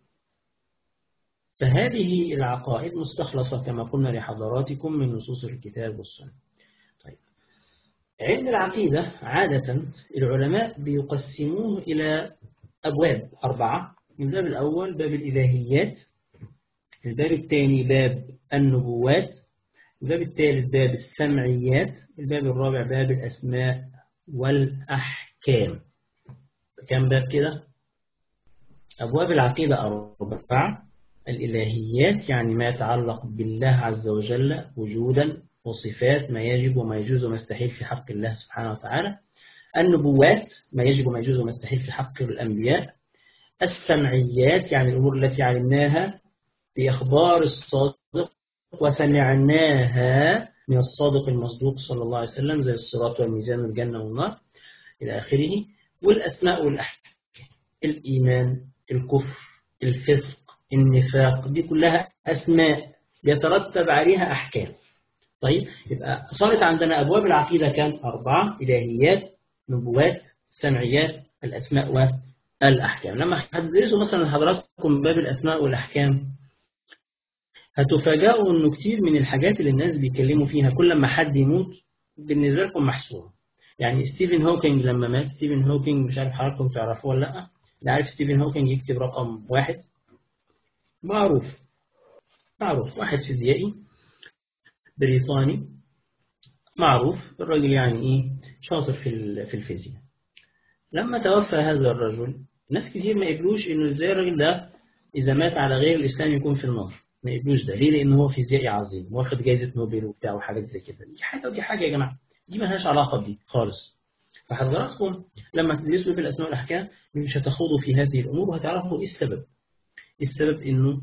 فهذه العقائد مستخلصة كما قلنا لحضراتكم من نصوص الكتاب والسنة طيب علم العقيدة عادة العلماء بيقسموه إلى أبواب أربعة الباب الأول باب الإلهيات الباب الثاني باب النبوات الباب الثالث باب السمعيات الباب الرابع باب الأسماء والأحكام كم باب كده أبواب العقيدة أربعة الإلهيات يعني ما يتعلق بالله عز وجل وجودا وصفات ما يجب وما يجوز وما يستحيل في حق الله سبحانه وتعالى النبوات ما يجب وما يجوز وما يستحيل في حق الأنبياء السمعيات يعني الأمور التي علمناها بإخبار الصادق وسمعناها من الصادق المصدوق صلى الله عليه وسلم زي الصراط والميزان والجنة والنار إلى آخره والأسماء والأحكام الإيمان الكفر الفسق النفاق دي كلها أسماء يترتب عليها أحكام طيب يبقى صارت عندنا أبواب العقيدة كان أربعة إلهيات نبوات سمعيات الأسماء والأحكام لما هتدرسوا مثلا حضراتكم باب الأسماء والأحكام هتفاجئوا إنه كتير من الحاجات اللي الناس بيتكلموا فيها كل ما حد يموت بالنسبة لكم محسومة يعني ستيفن هوكينج لما مات ستيفن هوكينج مش عارف حضراتكم تعرفوه ولا لا اللي عارف ستيفن هوكينج يكتب رقم واحد معروف معروف واحد فيزيائي بريطاني معروف الراجل يعني ايه شاطر في في الفيزياء لما توفى هذا الرجل ناس كتير ما يقبلوش إنه إزاي الراجل ده إذا مات على غير الإسلام يكون في النار ما يقبلوش ده ليه لأن هو فيزيائي عظيم واخد جايزة نوبل وبتاع وحاجات زي كده دي حاجة ودي حاجة يا جماعة دي مالهاش علاقة بدي خالص فحضراتكم لما تدرسوا في الأسماء والأحكام مش هتخوضوا في هذه الأمور وهتعرفوا إيه السبب السبب إنه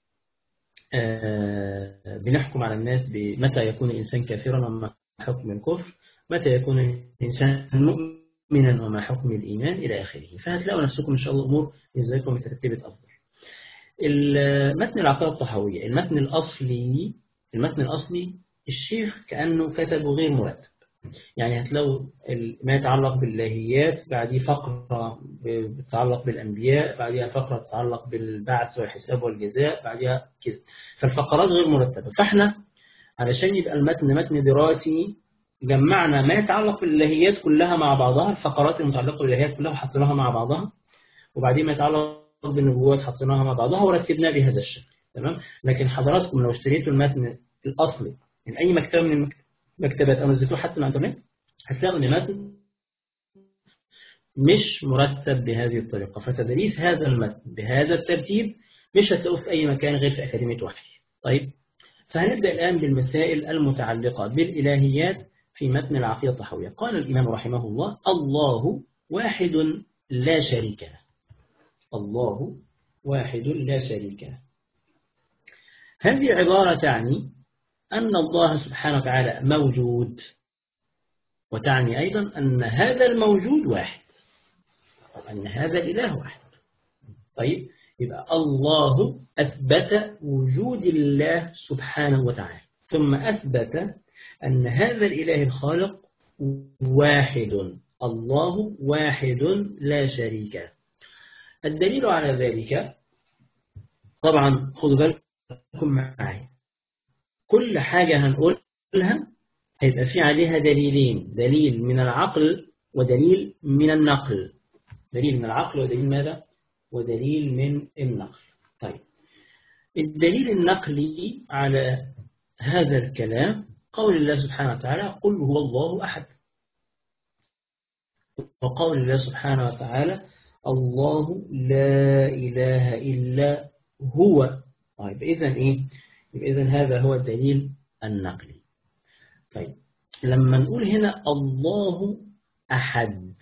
آه بنحكم على الناس بمتى يكون الإنسان كافرا وما حكم الكفر متى يكون الإنسان مؤمنا وما حكم الإيمان إلى آخره فهتلاقوا نفسكم إن شاء الله أمور إزايكم مترتبة أفضل المتن العقيدة الطحوية المتن الأصلي المتن الأصلي الشيخ كأنه كتبه غير مرتب يعني هتلاقوا ما يتعلق باللهيات بعديه فقرة بتتعلق بالأنبياء بعدها فقرة تتعلق بالبعث والحساب والجزاء بعدها كده فالفقرات غير مرتبة فاحنا علشان يبقى المتن متن دراسي جمعنا ما يتعلق باللهيات كلها مع بعضها الفقرات المتعلقة باللهيات كلها وحطيناها مع بعضها وبعدين ما يتعلق بالنبوات حطيناها مع بعضها ورتبناها بهذا الشكل تمام لكن حضراتكم لو اشتريتوا المتن الأصلي من أي مكتبة من المكتبات أو نزلتوه حتى من الإنترنت هتلاقوا إن المتن مش مرتب بهذه الطريقة فتدريس هذا المتن بهذا الترتيب مش هتلاقوه في أي مكان غير في أكاديمية وحي طيب فهنبدأ الآن بالمسائل المتعلقة بالإلهيات في متن العقيدة الطحوية قال الإمام رحمه الله الله واحد لا شريك له الله واحد لا شريك له هذه عبارة تعني أن الله سبحانه وتعالى موجود وتعني أيضا أن هذا الموجود واحد أو أن هذا الإله واحد طيب يبقى الله أثبت وجود الله سبحانه وتعالى ثم أثبت أن هذا الإله الخالق واحد الله واحد لا شريك له الدليل على ذلك طبعا خذوا بالكم معي كل حاجة هنقولها هيبقى في عليها دليلين دليل من العقل ودليل من النقل دليل من العقل ودليل ماذا؟ ودليل من النقل طيب الدليل النقلي على هذا الكلام قول الله سبحانه وتعالى قل هو الله أحد وقول الله سبحانه وتعالى الله لا إله إلا هو طيب إذن إيه إذن هذا هو الدليل النقلي طيب لما نقول هنا الله أحد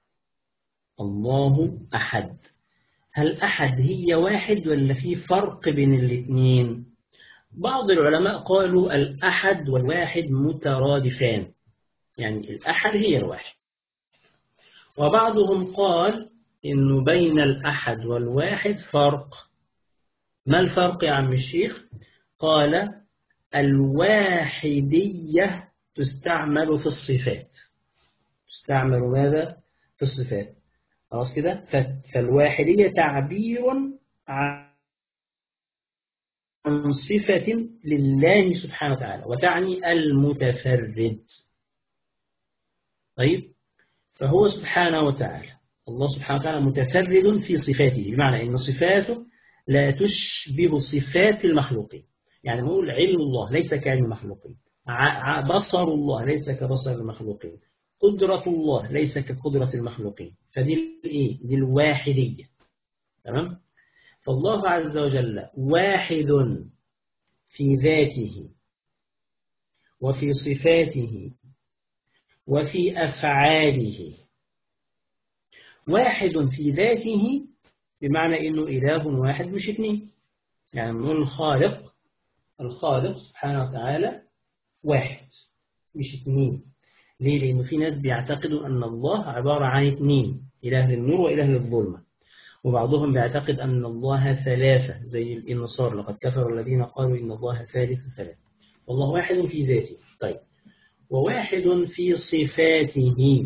الله أحد هل أحد هي واحد ولا في فرق بين الاثنين بعض العلماء قالوا الأحد والواحد مترادفان يعني الأحد هي الواحد وبعضهم قال إنه بين الأحد والواحد فرق ما الفرق يا عم الشيخ قال الواحدية تستعمل في الصفات تستعمل ماذا في الصفات خلاص كده فالواحدية تعبير عن صفة لله سبحانه وتعالى وتعني المتفرد طيب فهو سبحانه وتعالى الله سبحانه وتعالى متفرد في صفاته بمعنى أن صفاته لا تشبه صفات المخلوقين يعني نقول علم الله ليس كعلم المخلوقين بصر الله ليس كبصر المخلوقين قدرة الله ليس كقدرة المخلوقين فدي الايه دي الواحدية تمام فالله عز وجل واحد في ذاته وفي صفاته وفي أفعاله واحد في ذاته بمعنى إنه إله واحد مش اثنين يعني نقول الخالق الخالق سبحانه وتعالى واحد مش اثنين ليه؟ لأنه في ناس بيعتقدوا أن الله عبارة عن اثنين إله للنور وإله للظلمة وبعضهم بيعتقد أن الله ثلاثة زي النصارى لقد كفر الذين قالوا إن الله ثالث ثلاثة والله واحد في ذاته طيب وواحد في صفاته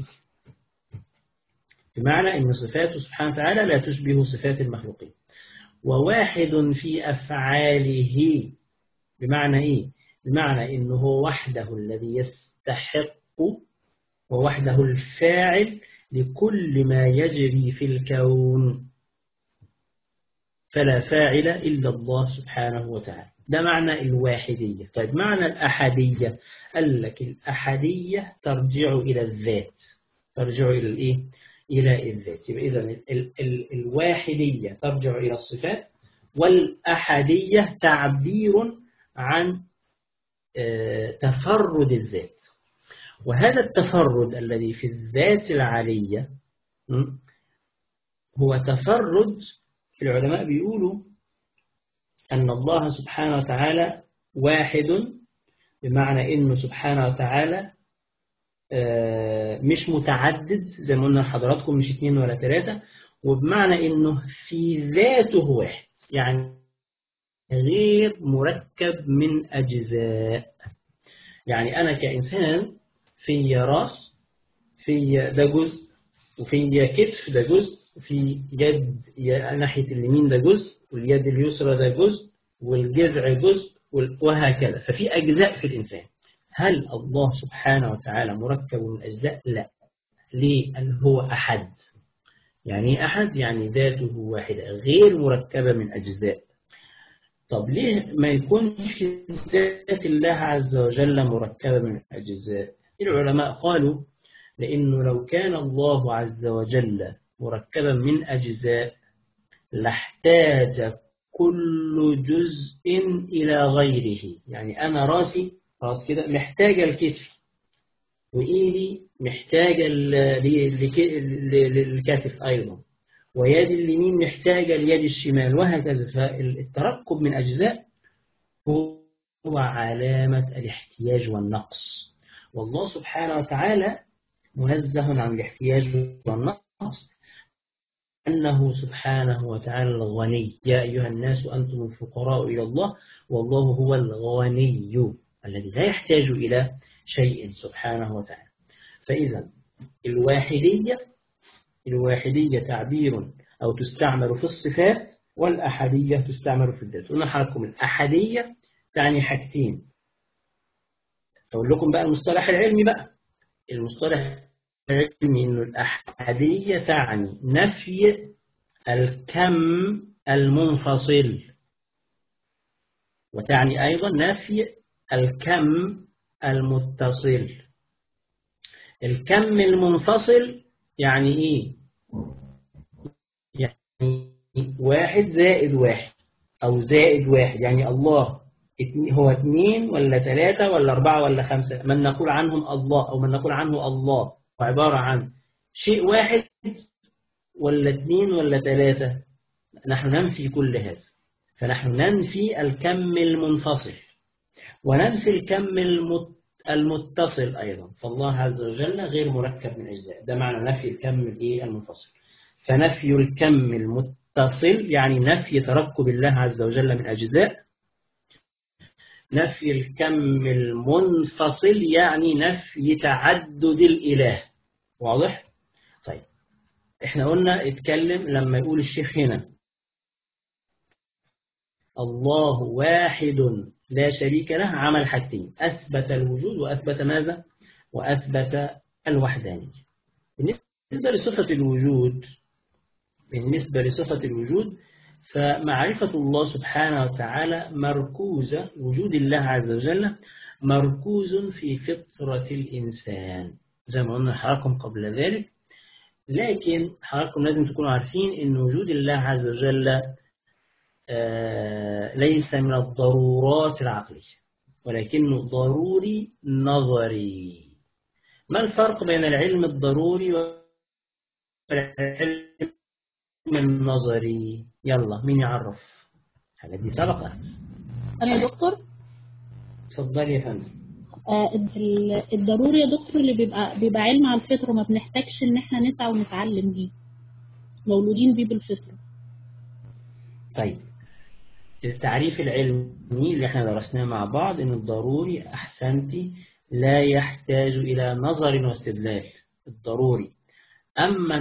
بمعنى أن صفاته سبحانه وتعالى لا تشبه صفات المخلوقين وواحد في أفعاله بمعنى إيه؟ بمعنى أنه هو وحده الذي يستحق ووحده الفاعل لكل ما يجري في الكون فلا فاعل إلا الله سبحانه وتعالى ده معنى الواحدية طيب معنى الأحدية قال لك الأحدية ترجع إلى الذات ترجع إلى الإيه؟ إلى الذات يبقى إذا ال ال الواحدية ترجع إلى الصفات والأحدية تعبير عن تفرد الذات وهذا التفرد الذي في الذات العالية هو تفرد العلماء بيقولوا أن الله سبحانه وتعالى واحد بمعنى أنه سبحانه وتعالى مش متعدد زي ما قلنا لحضراتكم مش اثنين ولا ثلاثة وبمعنى أنه في ذاته واحد يعني غير مركب من أجزاء يعني أنا كإنسان في راس في ده جزء وفي كتف ده جزء وفي يد ناحية اليمين ده جزء واليد اليسرى ده جزء والجذع جزء وهكذا ففي أجزاء في الإنسان هل الله سبحانه وتعالى مركب من أجزاء؟ لا ليه؟ أن هو أحد يعني أحد يعني ذاته واحدة غير مركبة من أجزاء طب ليه ما يكونش ذات الله عز وجل مركبة من أجزاء العلماء قالوا لأنه لو كان الله عز وجل مركبا من أجزاء لاحتاج كل جزء إلى غيره يعني أنا راسي راس كده محتاجة الكتف وإيدي محتاجة للكتف أيضا ويد اليمين محتاجة اليد الشمال وهكذا فالتركب من أجزاء هو علامة الاحتياج والنقص والله سبحانه وتعالى منزه عن الاحتياج والنقص أنه سبحانه وتعالى الغني يا أيها الناس أنتم الفقراء إلى الله والله هو الغني الذي لا يحتاج إلى شيء سبحانه وتعالى فإذا الواحدية الواحدية تعبير أو تستعمل في الصفات والأحدية تستعمل في الذات قلنا حالكم الأحدية تعني حاجتين أقول لكم بقى المصطلح العلمي بقى المصطلح العلمي إنه الأحدية تعني نفي الكم المنفصل وتعني أيضا نفي الكم المتصل الكم المنفصل يعني إيه يعني واحد زائد واحد أو زائد واحد يعني الله هو اثنين ولا ثلاثة ولا أربعة ولا خمسة من نقول عنهم الله أو من نقول عنه الله عبارة عن شيء واحد ولا اثنين ولا ثلاثة نحن ننفي كل هذا فنحن ننفي الكم المنفصل وننفي الكم المتصل أيضا فالله عز وجل غير مركب من أجزاء ده معنى نفي الكم المنفصل فنفي الكم المتصل يعني نفي تركب الله عز وجل من أجزاء نفي الكم المنفصل يعني نفي تعدد الإله واضح؟ طيب احنا قلنا اتكلم لما يقول الشيخ هنا الله واحد لا شريك له عمل حاجتين أثبت الوجود وأثبت ماذا؟ وأثبت الوحدانية بالنسبة لصفة الوجود بالنسبة لصفة الوجود فمعرفة الله سبحانه وتعالى مركوزة وجود الله عز وجل مركوز في فطرة الإنسان زي ما قلنا حضراتكم قبل ذلك لكن حضراتكم لازم تكونوا عارفين أن وجود الله عز وجل ليس من الضرورات العقلية ولكنه ضروري نظري ما الفرق بين العلم الضروري والعلم النظري يلا مين يعرف الحاجات دي سبقت أنا يا دكتور اتفضلي يا فندم آه الضروري يا دكتور اللي بيبقى بيبقى علم على الفطرة ما بنحتاجش إن إحنا نسعى ونتعلم بيه مولودين بيه بالفطرة طيب التعريف العلمي اللي احنا درسناه مع بعض ان الضروري احسنتي لا يحتاج الى نظر واستدلال الضروري اما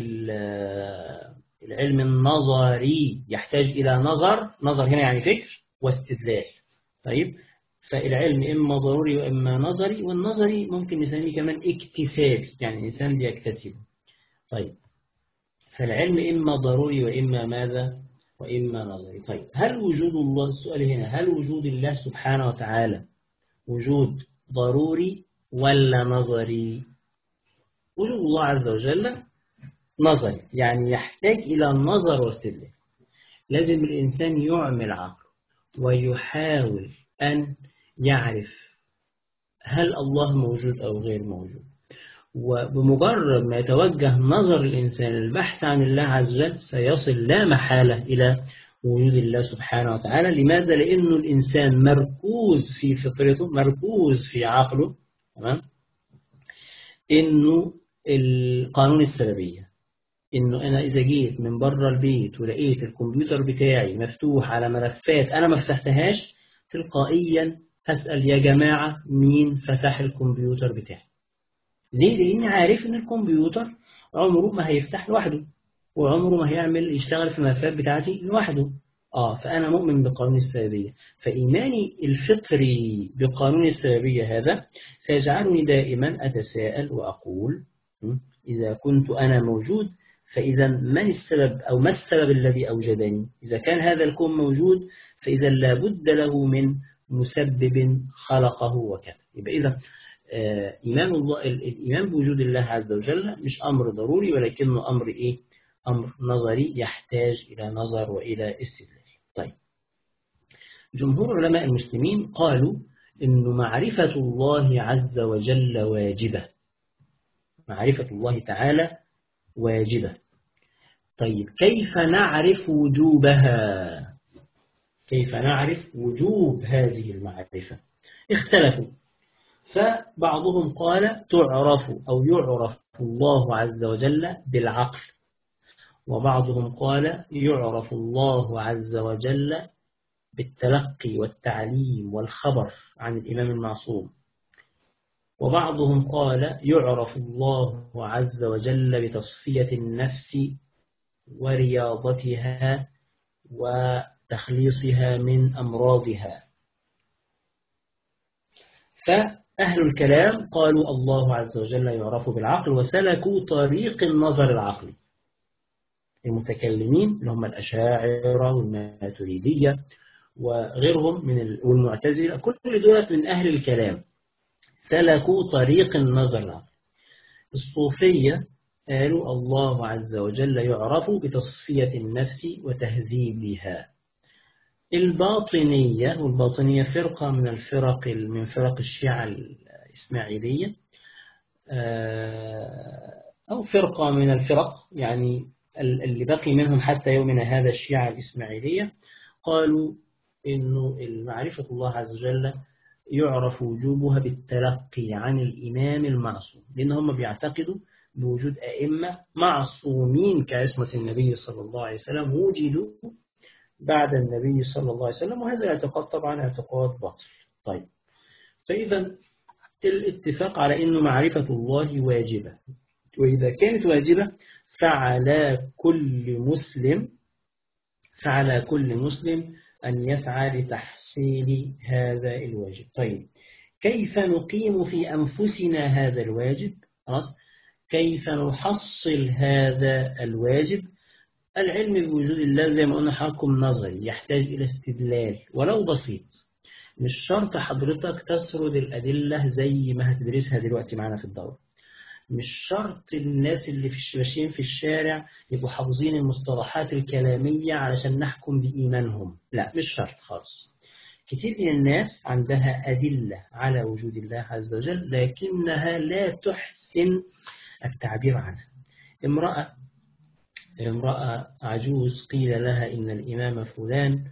العلم النظري يحتاج الى نظر نظر هنا يعني فكر واستدلال طيب فالعلم اما ضروري واما نظري والنظري ممكن نسميه كمان اكتسابي يعني الانسان بيكتسبه طيب فالعلم اما ضروري واما ماذا وإما نظري طيب هل وجود الله السؤال هنا هل وجود الله سبحانه وتعالى وجود ضروري ولا نظري وجود الله عز وجل نظري يعني يحتاج إلى النظر واستدلال لازم الإنسان يعمل عقله ويحاول أن يعرف هل الله موجود أو غير موجود وبمجرد ما يتوجه نظر الإنسان البحث عن الله عز وجل سيصل لا محالة إلى وجود الله سبحانه وتعالى لماذا؟ لأنه الإنسان مركوز في فطرته مركوز في عقله تمام؟ إنه القانون السببية إنه أنا إذا جيت من بره البيت ولقيت الكمبيوتر بتاعي مفتوح على ملفات أنا ما فتحتهاش تلقائيا هسأل يا جماعة مين فتح الكمبيوتر بتاعي ليه؟ لأني عارف إن الكمبيوتر عمره ما هيفتح لوحده وعمره ما هيعمل يشتغل في الملفات بتاعتي لوحده آه فأنا مؤمن بقانون السببية فإيماني الفطري بقانون السببية هذا سيجعلني دائما أتساءل وأقول إذا كنت أنا موجود فإذا من السبب أو ما السبب الذي أوجدني إذا كان هذا الكون موجود فإذا لابد له من مسبب خلقه وكذا يبقى إذا إيمان الله الإيمان بوجود الله عز وجل مش أمر ضروري ولكنه أمر إيه أمر نظري يحتاج إلى نظر وإلى استدلال طيب جمهور علماء المسلمين قالوا إن معرفة الله عز وجل واجبة معرفة الله تعالى واجبة طيب كيف نعرف وجوبها كيف نعرف وجوب هذه المعرفة اختلفوا فبعضهم قال تعرف أو يعرف الله عز وجل بالعقل وبعضهم قال يعرف الله عز وجل بالتلقي والتعليم والخبر عن الإمام المعصوم وبعضهم قال يعرف الله عز وجل بتصفية النفس ورياضتها وتخليصها من أمراضها فأهل الكلام قالوا الله عز وجل يعرف بالعقل وسلكوا طريق النظر العقلي المتكلمين اللي هم الأشاعرة والماتريدية وغيرهم من والمعتزلة كل دولة من أهل الكلام سلكوا طريق النظر العقلي الصوفية قالوا الله عز وجل يعرف بتصفية النفس وتهذيبها الباطنية والباطنية فرقة من الفرق من فرق الشيعة الإسماعيلية أو فرقة من الفرق يعني اللي بقي منهم حتى يومنا هذا الشيعة الإسماعيلية قالوا إنه معرفة الله عز وجل يعرف وجوبها بالتلقي عن الإمام المعصوم لأن هم بيعتقدوا بوجود أئمة معصومين كعصمة النبي صلى الله عليه وسلم وجدوا بعد النبي صلى الله عليه وسلم وهذا الاعتقاد طبعا اعتقاد باطل طيب فإذا الاتفاق على أنه معرفة الله واجبة وإذا كانت واجبة فعلى كل مسلم فعلى كل مسلم أن يسعى لتحصيل هذا الواجب طيب كيف نقيم في أنفسنا هذا الواجب خلاص كيف نحصل هذا الواجب العلم بوجود الله زي ما قلنا حكم نظري يحتاج إلى استدلال ولو بسيط مش شرط حضرتك تسرد الأدلة زي ما هتدرسها دلوقتي معانا في الدورة مش شرط الناس اللي في ماشيين في الشارع يبقوا حافظين المصطلحات الكلامية علشان نحكم بإيمانهم لا مش شرط خالص كتير من الناس عندها أدلة على وجود الله عز وجل لكنها لا تحسن التعبير عنها امرأة امرأة عجوز قيل لها إن الإمام فلان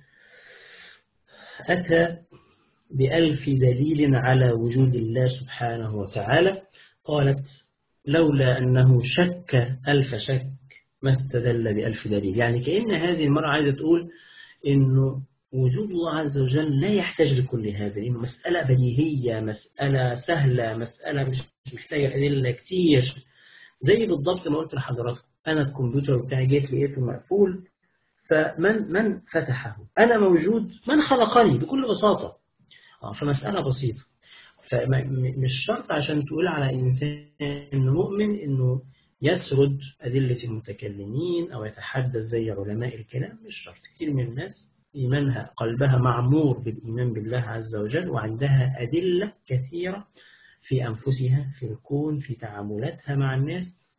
أتى بألف دليل على وجود الله سبحانه وتعالى قالت لولا أنه شك ألف شك ما استدل بألف دليل يعني كأن هذه المرأة عايزة تقول إنه وجود الله عز وجل لا يحتاج لكل هذا لأنه مسألة بديهية مسألة سهلة مسألة مش محتاجة أدلة كتير زي بالضبط ما قلت لحضراتكم أنا الكمبيوتر بتاعي جيت لقيته مقفول فمن من فتحه أنا موجود من خلقني بكل بساطة فمسألة بسيطة فمش شرط عشان تقول على إنسان إنه مؤمن إنه يسرد أدلة المتكلمين أو يتحدث زي علماء الكلام مش شرط كتير من الناس إيمانها قلبها معمور بالإيمان بالله عز وجل وعندها أدلة كثيرة في أنفسها في الكون في تعاملاتها مع الناس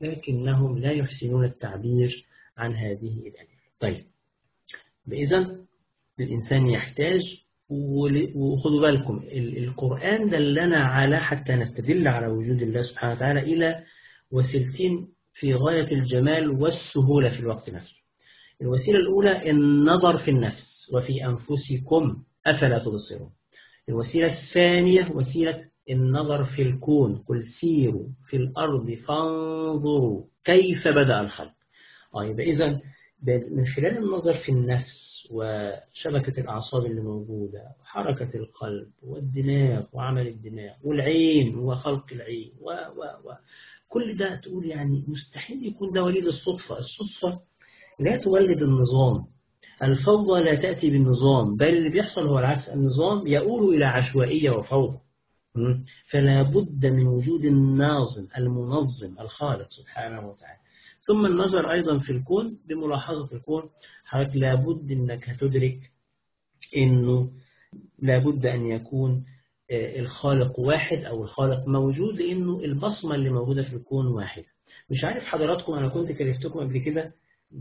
لكنهم لا يحسنون التعبير عن هذه الأدلة طيب إذا الإنسان يحتاج وخذوا بالكم القرآن دلنا على حتى نستدل على وجود الله سبحانه وتعالى إلى وسيلتين في غاية الجمال والسهولة في الوقت نفسه الوسيلة الأولى النظر في النفس وفي أنفسكم أفلا تبصرون الوسيلة الثانية وسيلة النظر في الكون قل سيروا في الأرض فانظروا كيف بدأ الخلق آه يبقى إذا من خلال النظر في النفس وشبكة الأعصاب اللي موجودة وحركة القلب والدماغ وعمل الدماغ والعين وخلق العين و و و كل ده تقول يعني مستحيل يكون ده وليد الصدفة الصدفة لا تولد النظام الفوضى لا تأتي بالنظام بل اللي بيحصل هو العكس النظام يؤول إلى عشوائية وفوضى فلا بد من وجود الناظم المنظم الخالق سبحانه وتعالى ثم النظر أيضا في الكون بملاحظة الكون حضرتك لابد أنك هتدرك أنه لابد أن يكون الخالق واحد أو الخالق موجود لأنه البصمة اللي موجودة في الكون واحدة مش عارف حضراتكم أنا كنت كلفتكم قبل كده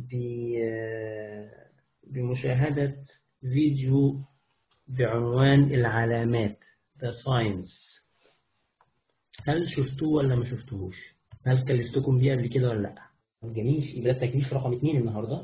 بمشاهدة فيديو بعنوان العلامات The Science هل شفتوه ولا ما شفتوهوش هل كلفتكم بيه قبل كده ولا لا جميل يبقى ده التكليف رقم اثنين النهاردة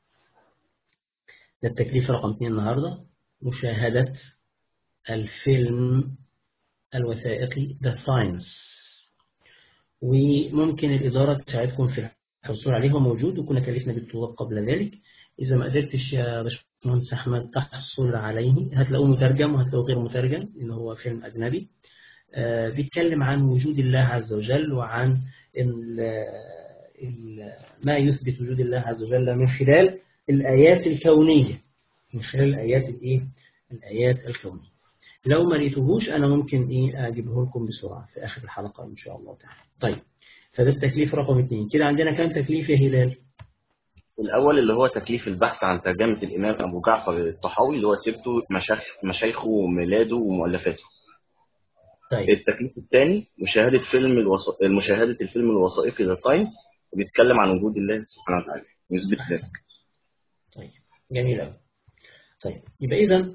ده التكليف رقم اثنين النهاردة مشاهدة الفيلم الوثائقي The Science وممكن الإدارة تساعدكم في الحصول عليه هو موجود وكنا كلفنا بالطلاب قبل ذلك إذا ما قدرتش يا باشمهندس أحمد تحصل عليه هتلاقوه مترجم وهتلاقوه غير مترجم لأن هو فيلم أجنبي آه بيتكلم عن وجود الله عز وجل وعن ال ال ما يثبت وجود الله عز وجل من خلال الآيات الكونية من خلال الآيات الإيه؟ الآيات الكونية لو ما لقيتوهوش أنا ممكن إيه أجيبه لكم بسرعة في آخر الحلقة إن شاء الله تعالى طيب فده التكليف رقم اثنين كده عندنا كام تكليف يا هلال الأول اللي هو تكليف البحث عن ترجمة الإمام أبو جعفر الطحاوي اللي هو سيرته مشايخ مشايخه وميلاده ومؤلفاته. طيب التكليف الثاني مشاهدة فيلم الوث... مشاهدة الفيلم الوثائقي ذا ساينس وبيتكلم عن وجود الله سبحانه وتعالى يثبت ذلك. طيب جميل أوي. طيب يبقى إذا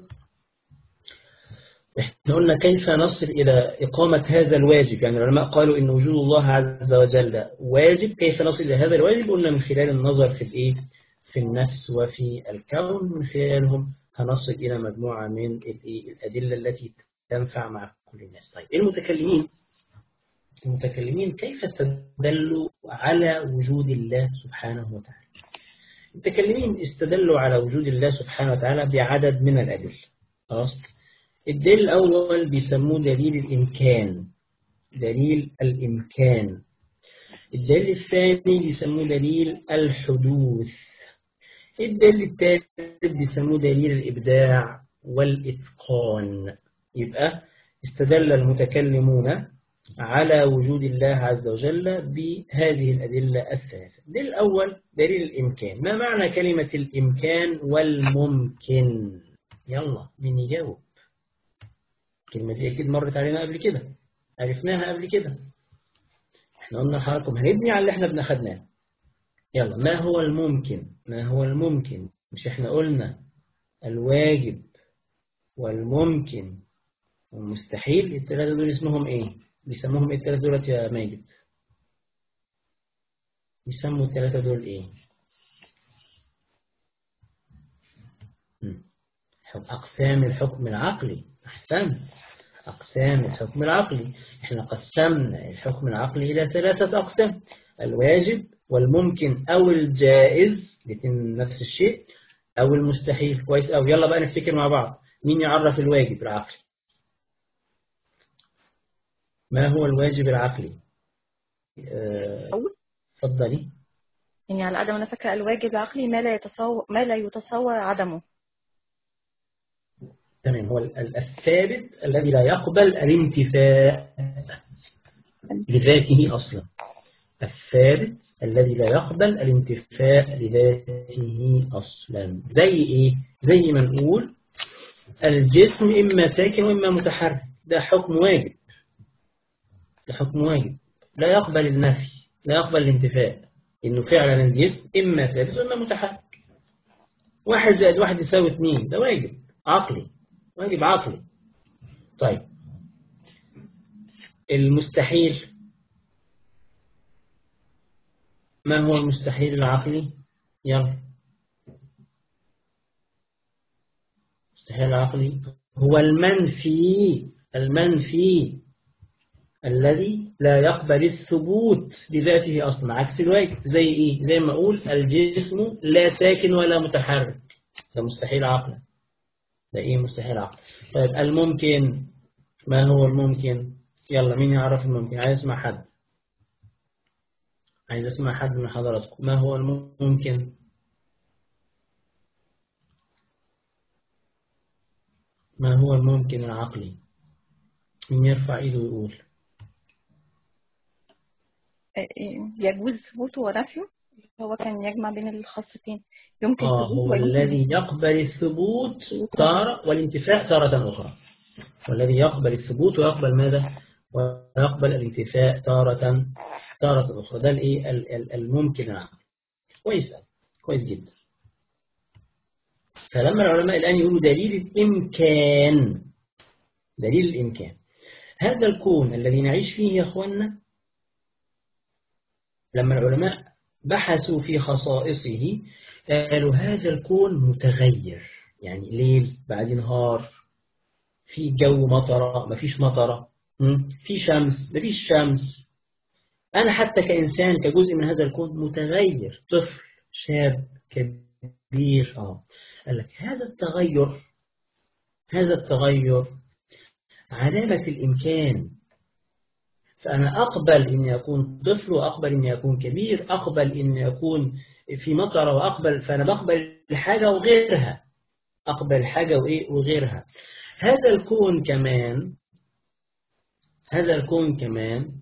احنا قلنا كيف نصل إلى إقامة هذا الواجب يعني العلماء قالوا إن وجود الله عز وجل واجب كيف نصل إلى هذا الواجب قلنا من خلال النظر في الإيه في النفس وفي الكون من خلالهم هنصل إلى مجموعة من الإيه الأدلة التي تنفع مع كل الناس طيب المتكلمين المتكلمين كيف استدلوا على وجود الله سبحانه وتعالى المتكلمين استدلوا على وجود الله سبحانه وتعالى بعدد من الأدلة خلاص الدليل الأول بيسموه دليل الإمكان دليل الإمكان الدليل الثاني بيسموه دليل الحدوث الدليل الثالث بيسموه دليل الإبداع والإتقان يبقى استدل المتكلمون على وجود الله عز وجل بهذه الأدلة الثلاثة الدليل الأول دليل الإمكان ما معنى كلمة الإمكان والممكن يلا مين يجاوب الكلمة دي أكيد مرت علينا قبل كده عرفناها قبل كده احنا قلنا لحضراتكم هنبني على اللي احنا بناخدناه يلا ما هو الممكن ما هو الممكن مش احنا قلنا الواجب والممكن والمستحيل الثلاثة دول اسمهم ايه بيسموهم ايه الثلاثة دول يا ماجد بيسموا الثلاثة دول ايه أقسام الحكم العقلي أحسن أقسام الحكم العقلي إحنا قسمنا الحكم العقلي إلى ثلاثة أقسام الواجب والممكن أو الجائز الاثنين نفس الشيء أو المستحيل كويس أو يلا بقى نفتكر مع بعض مين يعرف الواجب العقلي ما هو الواجب العقلي اتفضلي أه يعني على قد ما أنا فاكرة الواجب العقلي ما لا يتصور ما لا يتصور عدمه تمام هو الثابت الذي لا يقبل الانتفاء لذاته أصلا الثابت الذي لا يقبل الانتفاء لذاته أصلا زي إيه؟ زي ما نقول الجسم إما ساكن وإما متحرك ده حكم واجب ده حكم واجب لا يقبل النفي لا يقبل الانتفاء إنه فعلا الجسم إما ثابت وإما متحرك واحد زائد واحد يساوي اثنين ده واجب عقلي واجب عقلي طيب المستحيل ما هو المستحيل العقلي يلا المستحيل العقلي هو المنفي المنفي الذي لا يقبل الثبوت بذاته أصلا عكس الواجب زي إيه؟ زي ما أقول الجسم لا ساكن ولا متحرك ده مستحيل عقلا ده إيه مستحيل عقلا طيب الممكن ما هو الممكن يلا مين يعرف الممكن عايز اسمع حد عايز اسمع حد من حضراتكم ما هو الممكن ما هو الممكن العقلي من يرفع ايده ويقول يجوز ثبوته ونفيه هو كان يجمع بين الخاصتين يمكن آه ثبوت هو ويمكن الذي يقبل الثبوت تارة والانتفاء تارة أخرى والذي يقبل الثبوت ويقبل ماذا ويقبل الانتفاء تارة تارة أخرى ده الإيه ال- ال- الممكن العقل كويس أوي، كويس جدا فلما العلماء الآن يقولوا دليل الإمكان دليل الإمكان هذا الكون الذي نعيش فيه يا أخوانا لما العلماء بحثوا في خصائصه قالوا هذا الكون متغير يعني ليل بعد نهار في جو مطرة مفيش مطرة م? في شمس مفيش شمس أنا حتى كإنسان كجزء من هذا الكون متغير طفل شاب كبير آه قال لك هذا التغير هذا التغير علامة الإمكان فأنا أقبل إني أكون طفل وأقبل إني أكون كبير أقبل إني أكون في مطر وأقبل فأنا بقبل حاجة وغيرها أقبل حاجة وإيه وغيرها هذا الكون كمان هذا الكون كمان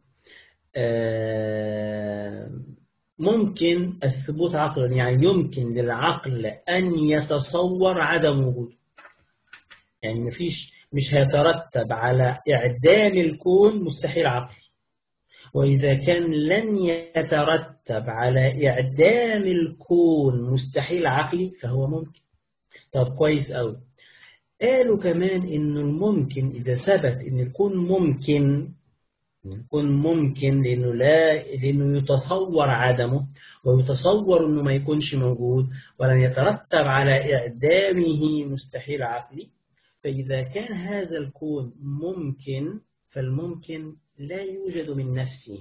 آه، ممكن الثبوت عقلا يعني يمكن للعقل أن يتصور عدم وجوده يعني مفيش مش هيترتب على إعدام الكون مستحيل عقلي وإذا كان لن يترتب على إعدام الكون مستحيل عقلي فهو ممكن طب كويس أوي قالوا كمان إنه الممكن إذا ثبت إن الكون ممكن يكون ممكن لأنه لا لأنه يتصور عدمه ويتصور أنه ما يكونش موجود ولن يترتب على إعدامه مستحيل عقلي فإذا كان هذا الكون ممكن فالممكن لا يوجد من نفسه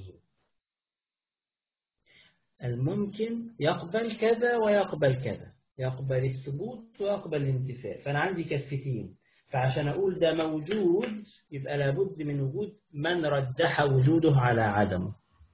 الممكن يقبل كذا ويقبل كذا يقبل الثبوت ويقبل الانتفاء فأنا عندي كفتين فعشان أقول ده موجود يبقى لابد من وجود من رجح وجوده على عدمه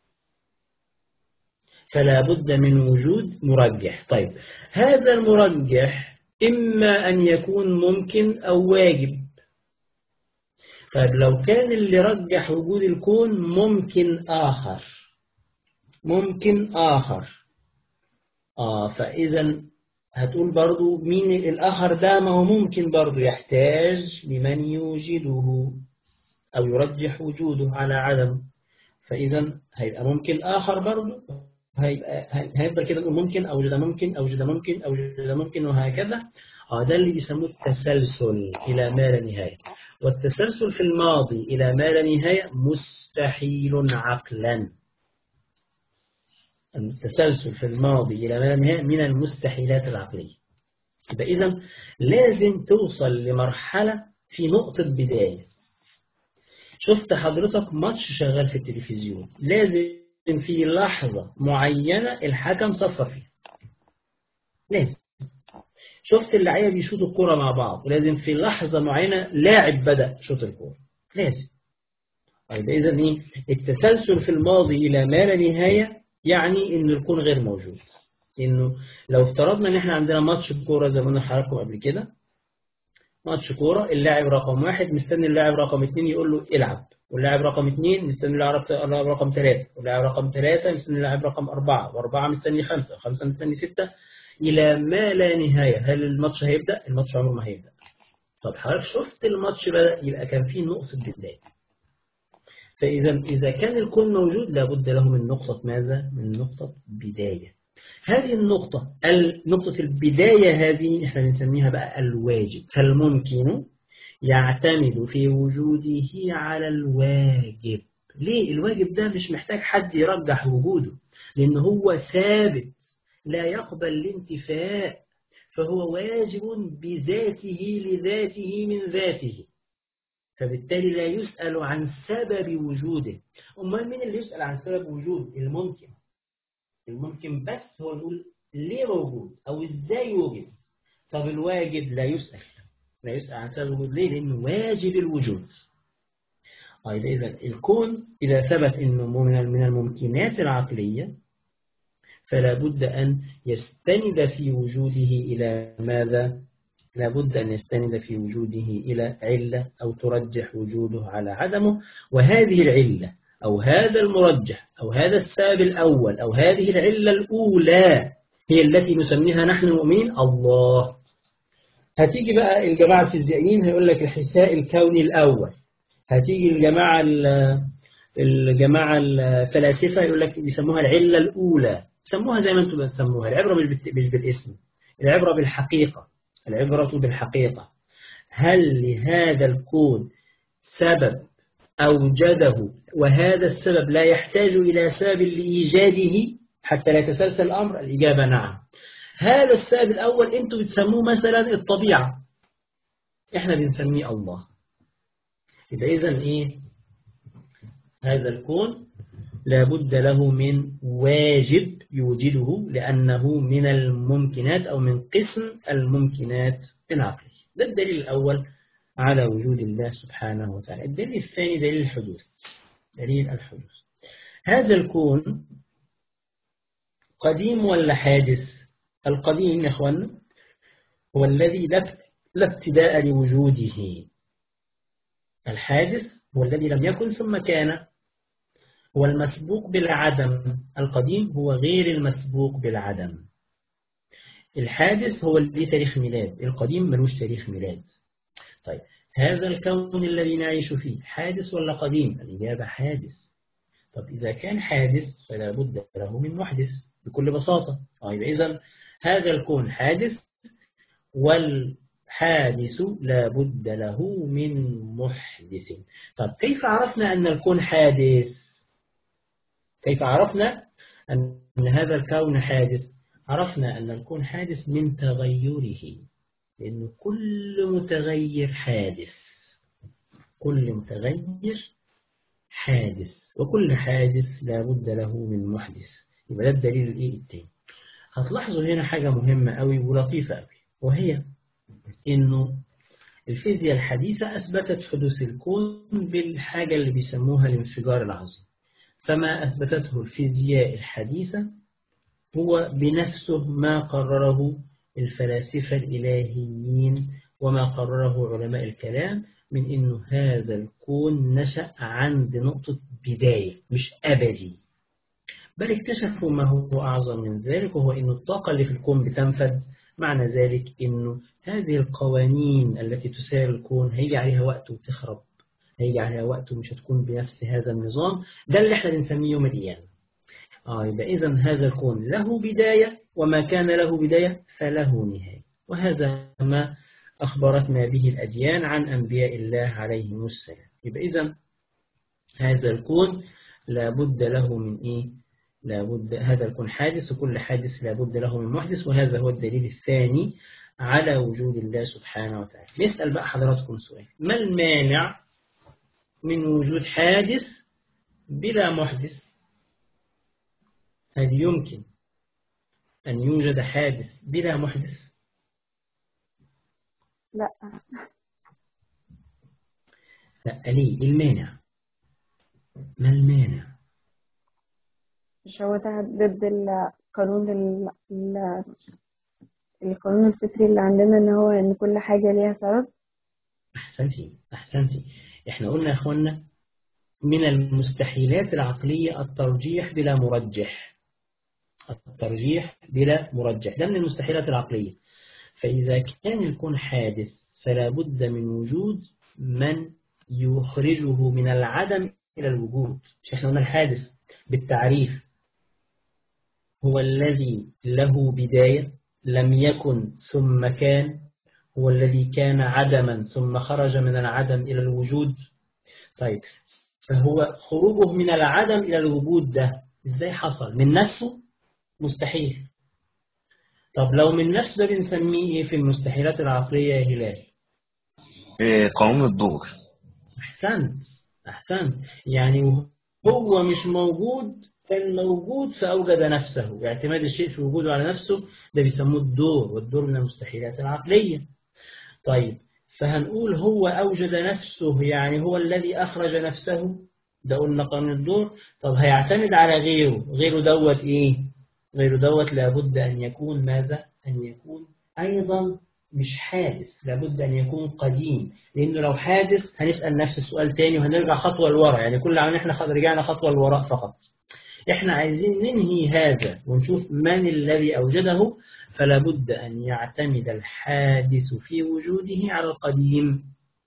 فلا بد من وجود مرجح طيب هذا المرجح إما أن يكون ممكن أو واجب طيب لو كان اللي رجح وجود الكون ممكن آخر ممكن آخر آه فإذا هتقول برضو مين الآخر ده ما هو ممكن برضو يحتاج لمن يوجده أو يرجح وجوده على عدمه فإذا هيبقى ممكن آخر برضو هيبقى هيبقى كده نقول ممكن أوجد ممكن أوجد ممكن أوجد ممكن وهكذا اه ده اللي بيسموه التسلسل إلى ما لا نهاية والتسلسل في الماضي إلى ما لا نهاية مستحيل عقلا التسلسل في الماضي إلى ما لا نهاية من المستحيلات العقلية يبقى إذا لازم توصل لمرحلة في نقطة بداية شفت حضرتك ماتش شغال في التلفزيون لازم في لحظة معينة الحكم صفر فيها لازم شفت اللعيبه بيشوطوا الكرة مع بعض ولازم في لحظة معينة لاعب بدأ شوط الكرة لازم طيب إذا إيه التسلسل في الماضي إلى ما لا نهاية يعني إن الكون غير موجود إنه لو افترضنا إن إحنا عندنا ماتش كورة زي ما قلنا لحضراتكم قبل كده ماتش كورة اللاعب رقم واحد مستني اللاعب رقم اثنين يقول له العب واللاعب رقم اثنين مستني اللاعب اللاعب رقم ثلاثة واللاعب رقم ثلاثة مستني اللاعب رقم أربعة وأربعة مستني خمسة وخمسة مستني ستة إلى ما لا نهاية هل الماتش هيبدأ؟ الماتش عمره ما هيبدأ طب حضرتك شفت الماتش بدأ يبقى كان فيه نقطة بداية فإذا إذا كان الكون موجود لابد له من نقطة ماذا؟ من نقطة بداية هذه النقطة نقطة البداية هذه احنا بنسميها بقى الواجب فالممكن يعتمد في وجوده على الواجب ليه الواجب ده مش محتاج حد يرجح وجوده لأن هو ثابت لا يقبل الانتفاء فهو واجب بذاته لذاته من ذاته فبالتالي لا يسأل عن سبب وجوده أمال مين اللي يسأل عن سبب وجود الممكن الممكن بس هو نقول ليه موجود أو إزاي وجد طب الواجب لا يسأل لا يسأل عن سبب الوجود ليه لأنه واجب الوجود طيب إذا الكون إذا ثبت أنه من الممكنات العقلية فلا بد أن يستند في وجوده إلى ماذا؟ لا بد أن يستند في وجوده إلى علة أو ترجح وجوده على عدمه وهذه العلة أو هذا المرجح أو هذا السبب الأول أو هذه العلة الأولى هي التي نسميها نحن المؤمنين الله هتيجي بقى الجماعة الفيزيائيين هيقول لك الحساء الكوني الأول هتيجي الجماعة الجماعة الفلاسفة يقول لك بيسموها العلة الأولى سموها زي ما انتم بتسموها العبرة مش بالاسم العبرة بالحقيقة العبرة بالحقيقة هل لهذا الكون سبب أوجده وهذا السبب لا يحتاج إلى سبب لإيجاده حتى لا يتسلسل الأمر الإجابة نعم هذا السبب الأول أنتم بتسموه مثلا الطبيعة إحنا بنسميه الله إذا إذن إيه هذا الكون لابد له من واجب يوجده لأنه من الممكنات أو من قسم الممكنات العقلية ده الدليل الأول على وجود الله سبحانه وتعالى الدليل الثاني دليل الحدوث دليل الحدوث هذا الكون قديم ولا حادث القديم يا أخوانا هو الذي لا ابتداء لوجوده الحادث هو الذي لم يكن ثم كان هو المسبوق بالعدم القديم هو غير المسبوق بالعدم الحادث هو اللي تاريخ ميلاد القديم ملوش تاريخ ميلاد طيب هذا الكون الذي نعيش فيه حادث ولا قديم الإجابة حادث طب إذا كان حادث فلا بد له من محدث بكل بساطة طيب إذا هذا الكون حادث والحادث لا بد له من محدث طب كيف عرفنا أن الكون حادث كيف عرفنا أن هذا الكون حادث عرفنا أن الكون حادث من تغيره لأن كل متغير حادث كل متغير حادث وكل حادث لا بد له من محدث يبقى ده الدليل الايه التاني هتلاحظوا هنا حاجة مهمة قوي ولطيفة قوي وهي انه الفيزياء الحديثة أثبتت حدوث الكون بالحاجة اللي بيسموها الانفجار العظيم فما أثبتته الفيزياء الحديثة هو بنفسه ما قرره الفلاسفة الإلهيين وما قرره علماء الكلام من أنه هذا الكون نشأ عند نقطة بداية مش أبدي بل اكتشفوا ما هو أعظم من ذلك وهو أن الطاقة اللي في الكون بتنفذ معنى ذلك أنه هذه القوانين التي تسير الكون هيجي عليها وقت وتخرب هيجي عليها وقت ومش هتكون بنفس هذا النظام ده اللي احنا بنسميه يوم القيامة آه يبقى إذا هذا الكون له بداية وما كان له بداية فله نهاية وهذا ما أخبرتنا به الأديان عن أنبياء الله عليهم السلام يبقى إذا هذا الكون لابد له من إيه لابد هذا الكون حادث وكل حادث لابد له من محدث وهذا هو الدليل الثاني على وجود الله سبحانه وتعالى نسأل بقى حضراتكم سؤال ما المانع من وجود حادث بلا محدث هل يمكن أن يوجد حادث بلا محدث لا لا ليه المانع ما المانع مش هو ده ضد القانون ال... ال... القانون الفطري اللي عندنا ان هو ان كل حاجة ليها سبب أحسنتي أحسنتي إحنا قلنا يا أخوانا من المستحيلات العقلية الترجيح بلا مرجح الترجيح بلا مرجح ده من المستحيلات العقلية فإذا كان الكون حادث فلا بد من وجود من يخرجه من العدم إلى الوجود مش احنا قلنا الحادث بالتعريف هو الذي له بداية لم يكن ثم كان هو الذي كان عدما ثم خرج من العدم إلى الوجود طيب فهو خروجه من العدم إلى الوجود ده إزاي حصل من نفسه مستحيل طب لو من نفسه ده بنسميه إيه في المستحيلات العقلية يا هلال إيه، قانون الدور أحسنت أحسنت يعني هو مش موجود كان موجود فأوجد نفسه اعتماد الشيء في وجوده على نفسه ده بيسموه الدور والدور من المستحيلات العقلية طيب فهنقول هو أوجد نفسه يعني هو الذي أخرج نفسه ده قلنا قانون الدور طب هيعتمد على غيره غيره دوت إيه غيره دوت لابد أن يكون ماذا أن يكون أيضا مش حادث لابد أن يكون قديم لأنه لو حادث هنسأل نفس السؤال تاني وهنرجع خطوة لورا يعني كل عام احنا خد- رجعنا خطوة لوراء فقط احنا عايزين ننهي هذا ونشوف من الذي أوجده فلا بد أن يعتمد الحادث في وجوده على القديم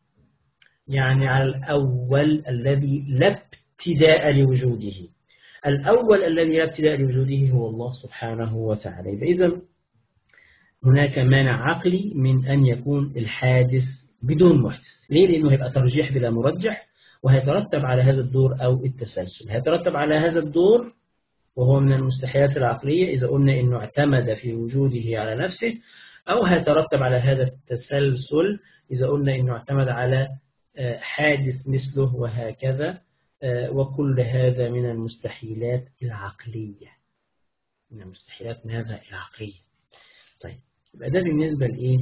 يعني على الأول الذي لا ابتداء لوجوده الأول الذي لا ابتداء لوجوده هو الله سبحانه وتعالى يبقى إذا هناك مانع عقلي من أن يكون الحادث بدون محدث ليه؟ لأنه هيبقى ترجيح بلا مرجح وهيترتب على هذا الدور أو التسلسل هيترتب على هذا الدور وهو من المستحيلات العقلية إذا قلنا أنه اعتمد في وجوده على نفسه أو هيترتب على هذا التسلسل إذا قلنا أنه اعتمد على آه، حادث مثله وهكذا آه، وكل هذا من المستحيلات العقلية من المستحيلات ماذا العقلية طيب يبقى ده بالنسبة لإيه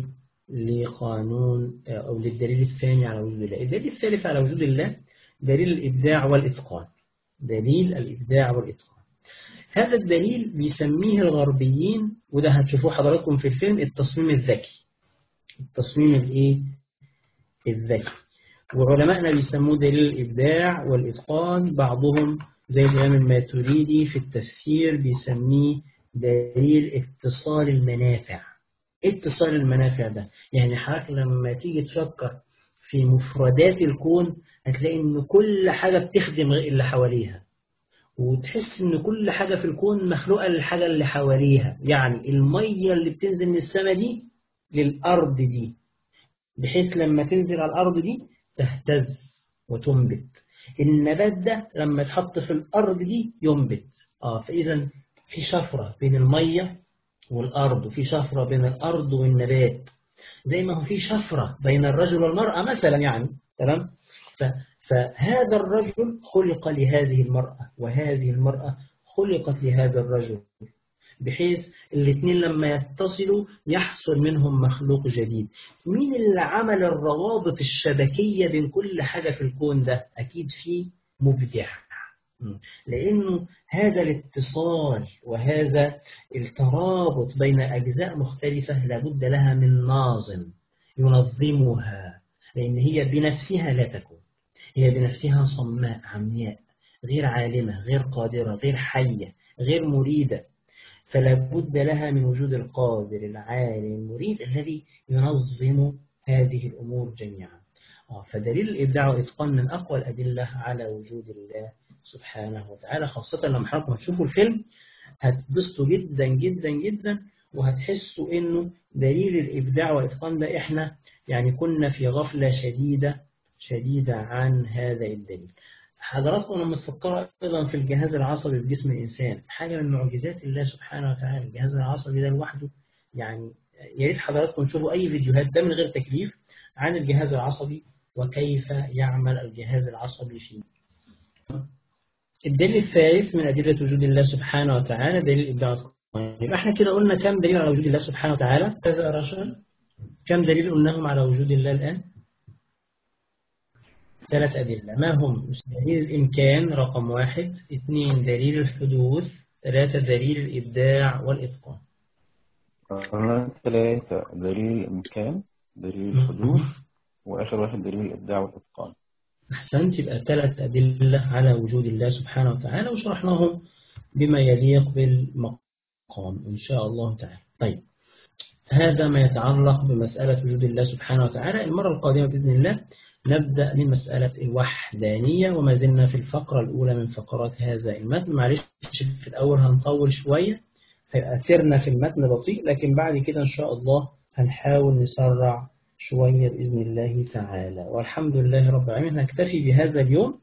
لقانون آه، أو للدليل الثاني على وجود الله الدليل الثالث على وجود الله دليل الإبداع والإتقان دليل الإبداع والإتقان هذا الدليل بيسميه الغربيين وده هتشوفوه حضراتكم في الفيلم التصميم الذكي التصميم الايه الذكي وعلمائنا بيسموه دليل الإبداع والإتقان بعضهم زي الإمام الماتريدي في التفسير بيسميه دليل اتصال المنافع إيه اتصال المنافع ده يعني حضرتك لما تيجي تفكر في مفردات الكون هتلاقي ان كل حاجة بتخدم اللي حواليها وتحس ان كل حاجة في الكون مخلوقة للحاجة اللي حواليها يعني المية اللي بتنزل من السماء دي للأرض دي بحيث لما تنزل على الأرض دي تهتز وتنبت النبات ده لما يتحط في الأرض دي ينبت آه فإذا في شفرة بين المية والأرض وفي شفرة بين الأرض والنبات زي ما هو في شفرة بين الرجل والمرأة مثلا يعني تمام ف فهذا الرجل خلق لهذه المرأة وهذه المرأة خلقت لهذا الرجل بحيث الاثنين لما يتصلوا يحصل منهم مخلوق جديد مين اللي عمل الروابط الشبكية بين كل حاجة في الكون ده أكيد في مبدع لأنه هذا الاتصال وهذا الترابط بين أجزاء مختلفة لابد لها من ناظم ينظمها لأن هي بنفسها لا تكون هي بنفسها صماء عمياء غير عالمة غير قادرة غير حية غير مريدة فلا بد لها من وجود القادر العالم المريد الذي ينظم هذه الأمور جميعا فدليل الإبداع والإتقان من أقوى الأدلة على وجود الله سبحانه وتعالى خاصة لما حضراتكم هتشوفوا الفيلم هتبسطوا جدا جدا جدا وهتحسوا إنه دليل الإبداع والإتقان ده إحنا يعني كنا في غفلة شديدة شديدة عن هذا الدليل حضراتكم لما تفكروا أيضا في الجهاز العصبي في جسم الإنسان حاجة من معجزات الله سبحانه وتعالى الجهاز العصبي ده لوحده يعني يا ريت حضراتكم تشوفوا أي فيديوهات ده من غير تكليف عن الجهاز العصبي وكيف يعمل الجهاز العصبي فيه الدليل الثالث من أدلة وجود الله سبحانه وتعالى دليل الإبداع يبقى احنا كده قلنا كم دليل على وجود الله سبحانه وتعالى كذا رشا كم دليل قلناهم على وجود الله الآن ثلاث أدلة ما هم دليل الإمكان رقم واحد اثنين دليل الحدوث ثلاثة دليل الإبداع والإتقان ثلاثة دليل الإمكان دليل الحدوث وآخر واحد دليل الإبداع والإتقان أحسنت يبقى ثلاث أدلة على وجود الله سبحانه وتعالى وشرحناهم بما يليق بالمقام إن شاء الله تعالى طيب هذا ما يتعلق بمسألة وجود الله سبحانه وتعالى المرة القادمة بإذن الله نبدأ من مسألة الوحدانية وما زلنا في الفقرة الأولى من فقرات هذا المتن معلش في الأول هنطول شوية هيبقى سيرنا في المتن بطيء لكن بعد كده إن شاء الله هنحاول نسرع شوية بإذن الله تعالى والحمد لله رب العالمين نكتفي بهذا اليوم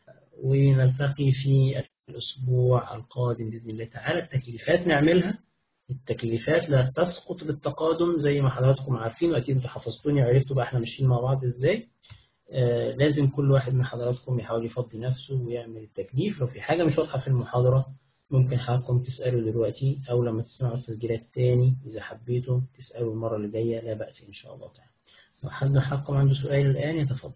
ونلتقي في الأسبوع القادم بإذن الله تعالى التكليفات نعملها التكليفات لا تسقط بالتقادم زي ما حضراتكم عارفين وأكيد انتوا حفظتوني وعرفتوا بقى احنا ماشيين مع بعض ازاي آه لازم كل واحد من حضراتكم يحاول يفضي نفسه ويعمل التكليف لو في حاجة مش واضحة في المحاضرة ممكن حضراتكم تسألوا دلوقتي أو لما تسمعوا التسجيلات تاني إذا حبيتم تسألوا المرة اللي جاية لا بأس إن شاء الله تعالى لو حد حقكم عنده سؤال الآن يتفضل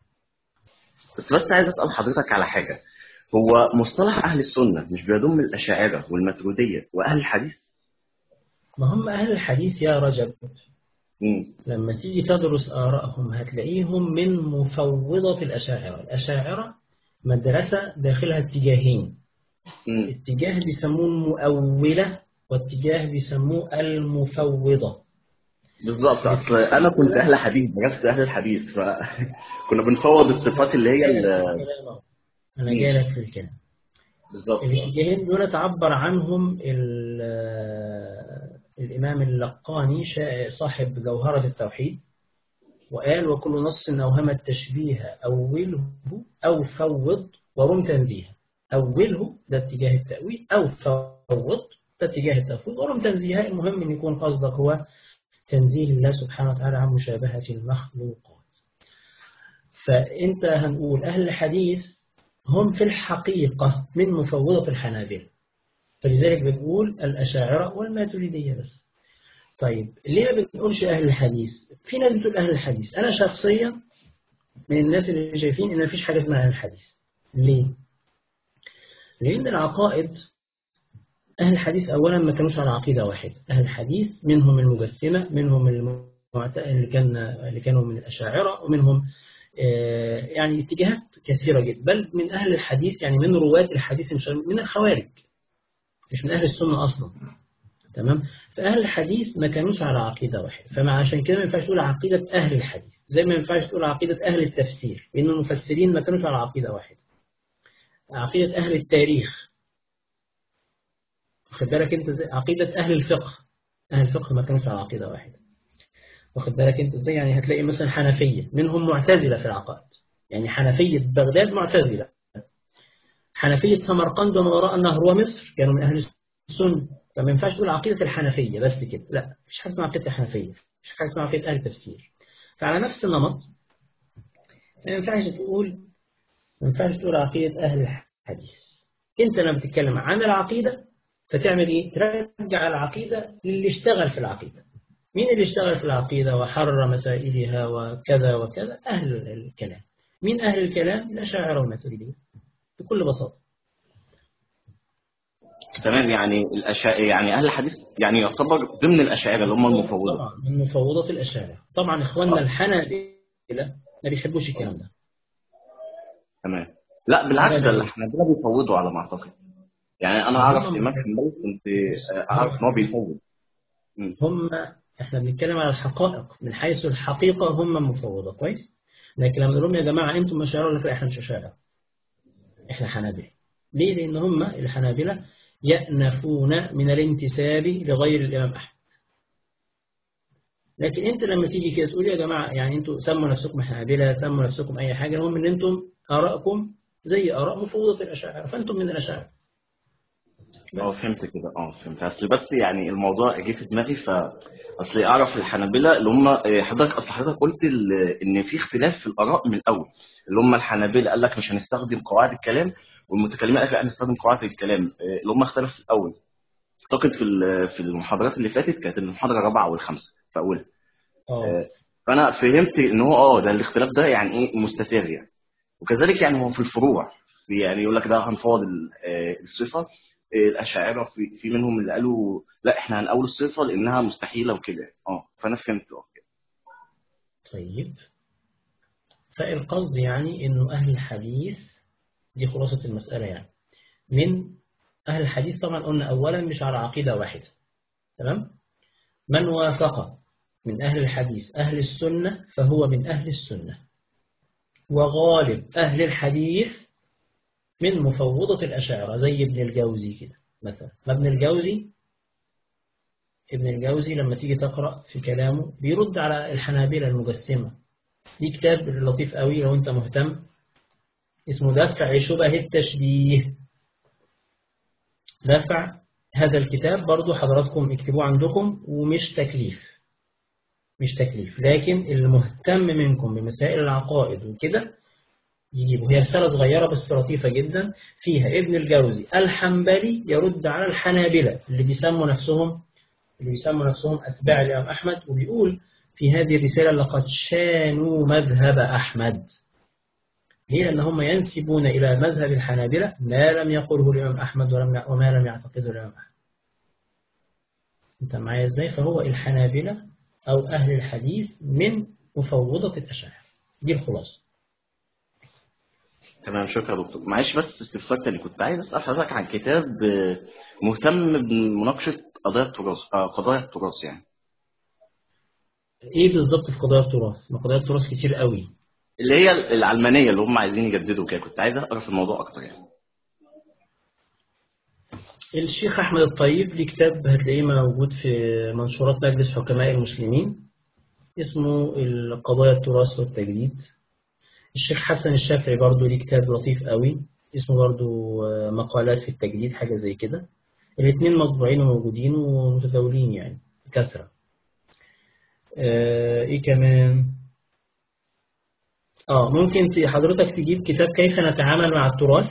بس بس عايز اسال حضرتك على حاجه هو مصطلح اهل السنه مش بيضم الاشاعره والماتريديه واهل الحديث ما هم أهل الحديث يا رجب امم لما تيجي تدرس آرائهم هتلاقيهم من مفوضة الأشاعرة الأشاعرة مدرسة داخلها اتجاهين امم اتجاه بيسموه المؤولة واتجاه بيسموه المفوضة بالظبط اصل انا كنت اهل حديث درست اهل الحديث فكنا بنفوض الصفات اللي هي ال- أنا جاي لك في الكلام بالظبط الاتجاهين دول تعبر عنهم ال- الإمام اللقاني شا- صاحب جوهرة التوحيد وقال وكل نص أوهم التشبيه أوله أو فوض ورم تنزيها أوله ده اتجاه التأويل أو فوض ده اتجاه التفويض ورم تنزيها المهم أن يكون قصدك هو تنزيه الله سبحانه وتعالى عن مشابهة المخلوقات فأنت هنقول أهل الحديث هم في الحقيقة من مفوضة الحنابلة فلذلك بنقول الأشاعرة والماتريدية بس طيب ليه ما بنقولش أهل الحديث في ناس بتقول أهل الحديث أنا شخصيا من الناس اللي شايفين إن مفيش حاجة اسمها أهل الحديث ليه؟ لأن العقائد أهل الحديث أولا ما كانوش على عقيدة واحدة أهل الحديث منهم المجسمة منهم المعت... اللي كان اللي كانوا من الأشاعرة ومنهم آه، يعني اتجاهات كثيرة جدا بل من أهل الحديث يعني من رواة الحديث مش من الخوارج مش من أهل السنة أصلا تمام فأهل الحديث ما كانوش على عقيدة واحدة فمع عشان كده ما ينفعش تقول عقيدة أهل الحديث زي ما ينفعش تقول عقيدة أهل التفسير لأن المفسرين ما كانوش على عقيدة واحدة عقيدة أهل التاريخ واخد بالك أنت زي عقيدة أهل الفقه أهل الفقه ما كانوش على عقيدة واحدة واخد بالك أنت إزاي يعني هتلاقي مثلا حنفية منهم معتزلة في العقائد يعني حنفية بغداد معتزلة حنفية سمرقند وما وراء النهر ومصر كانوا من أهل السنة فما ينفعش تقول عقيدة الحنفية بس كده لا مفيش حاجة اسمها عقيدة الحنفية مفيش حاجة اسمها عقيدة أهل التفسير فعلى نفس النمط ما ينفعش تقول ما ينفعش تقول عقيدة أهل الحديث أنت لما بتتكلم عن العقيدة فتعمل إيه؟ ترجع العقيدة للي اشتغل في العقيدة مين اللي اشتغل في العقيدة وحرر مسائلها وكذا وكذا أهل الكلام مين أهل الكلام؟ الأشاعرة والماتريدية بكل بساطة تمام يعني الأشاعرة يعني أهل الحديث يعني يعتبر ضمن الأشاعرة اللي هم المفوضة طبعا من مفوضة الأشاعرة طبعا إخواننا الحنابلة ما بيحبوش الكلام ده تمام لا بالعكس لا، ده لا. الحنابلة بيفوضوا على ما أعتقد يعني أنا أعرف إمام حنبلي كنت أعرف إن هو بيفوض هم احنا بنتكلم على الحقائق من حيث الحقيقة هم مفوضة كويس لكن لما نقول لهم يا جماعة انتم مشاعر ولا لا احنا مش مشاعر احنا حنابلة ليه لان هم الحنابلة يأنفون من الانتساب لغير الإمام أحمد لكن انت لما تيجي كده تقول يا جماعة يعني انتوا سموا نفسكم حنابلة سموا نفسكم أي حاجة المهم ان انتم آرائكم زي آراء مفوضة الأشاعرة فانتم من الأشاعرة اه فهمت كده اه فهمت اصل بس يعني الموضوع جه في دماغي ف اصل اعرف الحنابلة اللي هم آه، حضرتك اصل حضرتك قلت ال- ان في اختلاف في الاراء من الاول اللي هم الحنابلة قال لك مش هنستخدم قواعد الكلام والمتكلمين قال لك لا هنستخدم قواعد الكلام آه، اللي هم اختلفوا في الاول اعتقد في ال- في المحاضرات اللي فاتت كانت المحاضره الرابعه والخامسه في اولها اه فانا فهمت ان هو اه ده الاختلاف ده يعني ايه مستثير يعني وكذلك يعني هو في الفروع في يعني يقول لك ده هنفاضل آه، الصفه آه، الاشاعره في في منهم اللي قالوا لا احنا هنقول الصفه لانها مستحيله وكده اه فانا فهمت اه كده. طيب فالقصد يعني انه اهل الحديث دي خلاصة المسألة يعني من اهل الحديث طبعا قلنا اولا مش على عقيدة واحدة تمام من وافق من أهل الحديث أهل السنة فهو من أهل السنة وغالب أهل الحديث من مفوضة الأشاعرة زي ابن الجوزي كده مثلا ما ابن الجوزي ابن الجوزي لما تيجي تقرأ في كلامه بيرد على الحنابلة المجسمة دي كتاب لطيف قوي لو انت مهتم اسمه دفع شبه التشبيه دفع هذا الكتاب برضو حضراتكم اكتبوه عندكم ومش تكليف مش تكليف لكن المهتم منكم بمسائل العقائد وكده يجيبوا هي رسالة صغيرة بس لطيفة جدا فيها ابن الجوزي الحنبلي يرد على الحنابلة اللي بيسموا نفسهم اللي بيسموا نفسهم أتباع الإمام أحمد وبيقول في هذه الرسالة لقد شانوا مذهب أحمد ليه لأن هم ينسبون إلى مذهب الحنابلة ما لم يقله الإمام أحمد ولم وما لم يعتقده الإمام أحمد أنت معايا إزاي فهو الحنابلة أو أهل الحديث من مفوضة الأشاعرة دي الخلاصة تمام شكرا يا دكتور معلش بس استفسار تاني كنت عايز اسال حضرتك عن كتاب آه، مهتم بمناقشه قضايا التراث آه، قضايا التراث يعني إيه بالظبط في قضايا التراث؟ ما قضايا التراث كتير قوي اللي هي العلمانيه اللي هم عايزين يجددوا كده كنت عايز اقرا في الموضوع اكتر يعني الشيخ أحمد الطيب ليه كتاب هتلاقيه موجود في منشورات مجلس حكماء المسلمين اسمه القضايا التراث والتجديد الشيخ حسن الشافعي برضو ليه كتاب لطيف قوي اسمه برضو آه، مقالات في التجديد حاجة زي كده الاثنين مطبوعين وموجودين ومتداولين يعني بكثرة آه، ايه كمان اه ممكن ت- حضرتك تجيب كتاب كيف نتعامل مع التراث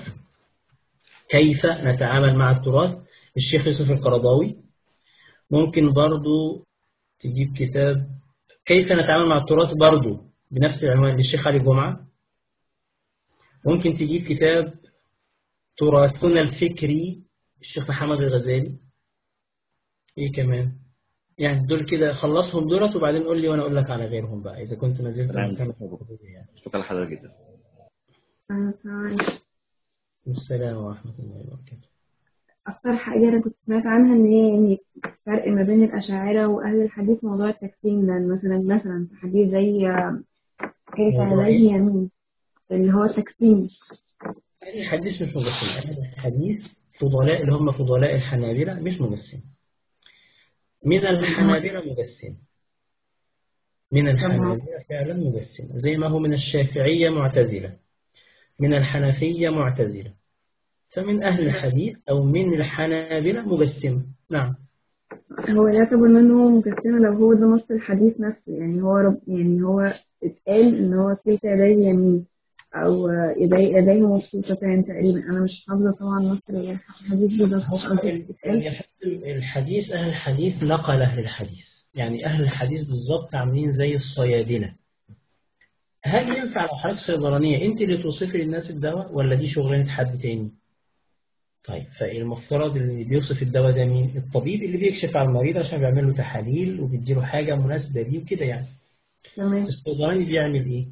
كيف نتعامل مع التراث الشيخ يوسف القرضاوي ممكن برضو تجيب كتاب كيف نتعامل مع التراث برضو بنفس العنوان للشيخ علي جمعة ممكن تجيب كتاب تراثنا الفكري الشيخ محمد الغزالي ايه كمان يعني دول كده خلصهم دولت وبعدين قول لي وانا اقول لك على غيرهم بقى اذا كنت ما زلت تمام. مهتم بالموضوع يعني شكرا لحضرتك جدا آه، السلام عليكم. والسلام ورحمة الله وبركاته أكتر حاجة أنا كنت سمعت عنها إن هي يعني فرق ما بين الأشاعرة وأهل الحديث موضوع التقسيم ده مثلا مثلا في حديث زي آه، كيف موضوع هديه يمين اللي هو تقسيم أهل الحديث مش مجسم أهل الحديث فضلاء اللي هم فضلاء الحنابلة مش مجسم من الحنابلة مجسم من الحنابلة فعلا مجسم زي ما هو من الشافعية معتزلة من الحنفية معتزلة فمن أهل الحديث أو من الحنابلة مجسم نعم هو يعتبر منه مقسمة لو هو ده نص الحديث نفسه يعني هو رب يعني هو اتقال إن هو كلتا يديه يمين أو آه، يديه يديه مبسوطتان تقريبا أنا مش حافظة طبعا نص الحديث بالظبط بس اتقال الحديث أهل الحديث نقل أهل الحديث يعني أهل الحديث بالظبط عاملين زي الصيادلة هل ينفع لو حضرتك صيدلانية أنت اللي توصفي للناس الدواء ولا دي شغلانة حد تاني؟ طيب فالمفترض اللي بيوصف الدواء ده مين؟ الطبيب اللي بيكشف على المريض عشان بيعمل له تحاليل وبيديله حاجة مناسبة ليه وكده يعني. تمام الصيدلاني بيعمل إيه؟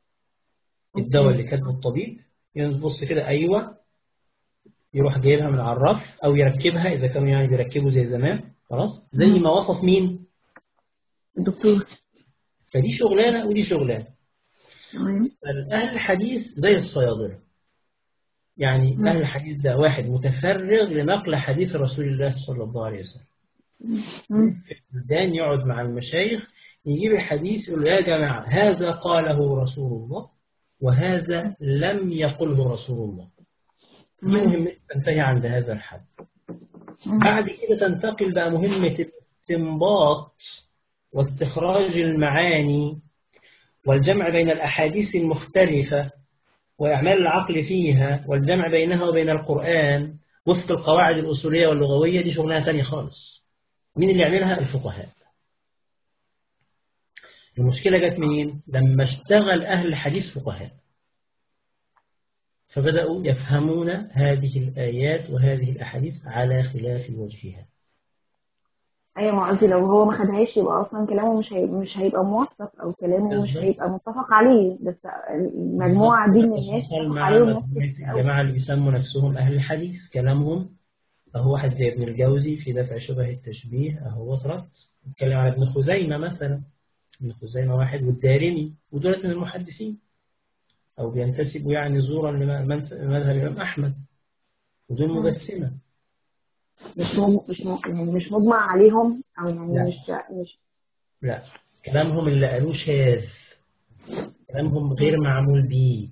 الدواء اللي كاتبه الطبيب يبص كده أيوه يروح جايبها من على الرف أو يركبها إذا كانوا يعني بيركبوا زي زمان خلاص زي ما وصف مين؟ الدكتور فدي شغلانة ودي شغلانة. تمام أهل الحديث زي الصيادلة يعني مم. أهل الحديث ده واحد متفرغ لنقل حديث رسول الله صلى الله عليه وسلم مم. في البلدان يقعد مع المشايخ يجيب الحديث يقول له يا جماعة هذا قاله رسول الله وهذا لم يقله رسول الله دي مهمة تنتهي عند هذا الحد بعد كده تنتقل بقى مهمة الاستنباط واستخراج المعاني والجمع بين الأحاديث المختلفة وإعمال العقل فيها والجمع بينها وبين القرآن وفق القواعد الأصولية واللغوية دي شغلانة تانية خالص مين اللي يعملها الفقهاء المشكلة جت منين لما اشتغل أهل الحديث فقهاء فبدأوا يفهمون هذه الآيات وهذه الأحاديث على خلاف وجهها ايوه ما قصدي لو هو ما خدهاش يبقى اصلا كلامه مش هيبقى مش هيبقى موثق او كلامه مش بالظبط. هيبقى متفق عليه بس المجموعه دي من الناس حصل اتفق مع عليهم مجموعة نفس الأول. الجماعة اللي بيسموا نفسهم أهل الحديث كلامهم أهو واحد زي ابن الجوزي في دفع شبه التشبيه أهو رد نتكلم على ابن خزيمة مثلا ابن خزيمة واحد والدارمي ودولت من المحدثين أو بينتسبوا يعني زورا لمذهب الإمام أحمد ودول مجسمة مش مم... مش م... يعني مش مجمع عليهم او يعني لا. مش مش لا كلامهم اللي قالوه شاذ كلامهم غير معمول بيه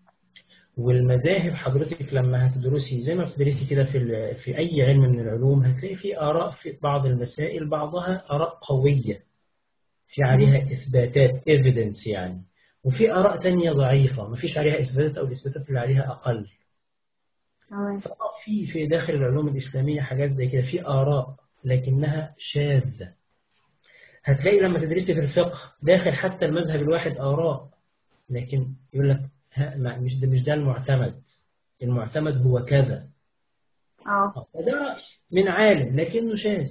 والمذاهب حضرتك لما هتدرسي زي ما بتدرسي كده في ال- في اي علم من العلوم هتلاقي في اراء في بعض المسائل بعضها اراء قويه في عليها اثباتات evidence يعني وفي اراء تانية ضعيفه ما فيش عليها اثباتات او الاثباتات اللي عليها اقل تمام فآه في في داخل العلوم الإسلامية حاجات زي كده في آراء لكنها شاذة هتلاقي لما تدرسي في الفقه داخل حتى المذهب الواحد آراء لكن يقول لك ها ما- مش ده مش ده المعتمد المعتمد هو كذا اه آه، فده رأي من عالم لكنه شاذ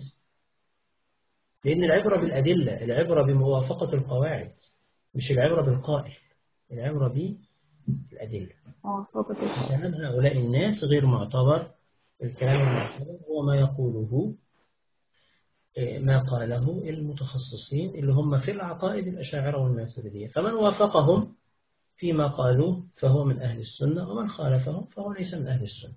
لأن العبرة بالأدلة العبرة بموافقة القواعد مش العبرة بالقائل العبرة بالأدلة اه فقط كلام هؤلاء الناس غير معتبر الكلام المعتبر هو ما يقوله إيه، ما قاله المتخصصين اللي هم في العقائد الأشاعرة والماتريدية فمن وافقهم فيما قالوه فهو من أهل السنة ومن خالفهم فهو ليس من أهل السنة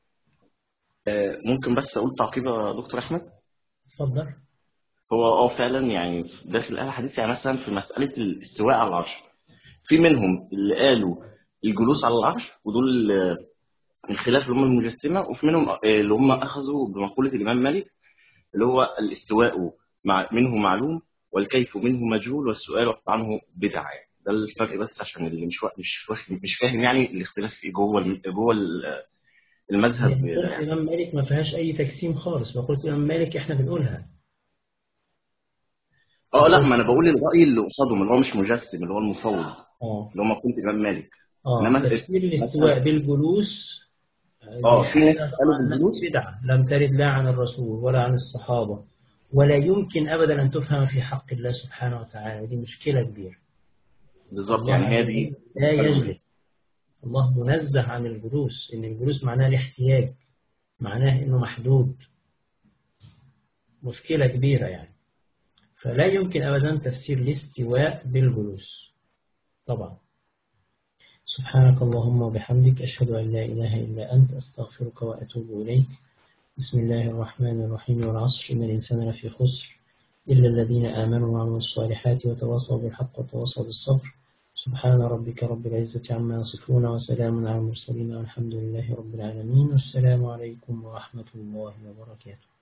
آه، ممكن بس اقول تعقيب يا دكتور احمد تفضل هو اه فعلا يعني داخل اهل الحديث يعني مثلا في مساله الاستواء على العرش في منهم اللي قالوا الجلوس على العرش ودول آه، الخلاف اللي هم المجسمه وفي منهم آه، اللي هم اخذوا بمقوله الامام مالك اللي هو الاستواء مع منه معلوم والكيف منه مجهول والسؤال عنه بدعه يعني ده الفرق بس عشان اللي مش وا- مش واخد- مش فاهم يعني الاختلاف في جوه الم- جوه ال- المذهب مقولة يعني. الإمام مالك ما فيهاش أي تجسيم خالص مقولة الإمام مالك إحنا بنقولها اه لا ما انا بقول الراي اللي قصادهم اللي هو مش مجسم اللي هو المفوض آه اللي هو مقوله الامام مالك آه إنما تفسير الاستواء بالجلوس آه، دي في ناس حاجة قالوا طبعاً بالجلوس. بدعة لم ترد لا عن الرسول ولا عن الصحابة ولا يمكن أبدا أن تفهم في حق الله سبحانه وتعالى ودي مشكلة كبيرة بالظبط يعني هي دي لا يجلس الله منزه عن الجلوس إن الجلوس معناه الاحتياج معناه إنه محدود مشكلة كبيرة يعني فلا يمكن أبدا تفسير الاستواء بالجلوس طبعا سبحانك اللهم وبحمدك أشهد أن لا إله إلا أنت أستغفرك وأتوب إليك بسم الله الرحمن الرحيم والعصر إن الإنسان لفي خسر إلا الذين آمنوا وعملوا الصالحات وتواصوا بالحق وتواصوا بالصبر سبحان ربك رب العزة عما يصفون وسلام على المرسلين والحمد لله رب العالمين والسلام عليكم ورحمة الله وبركاته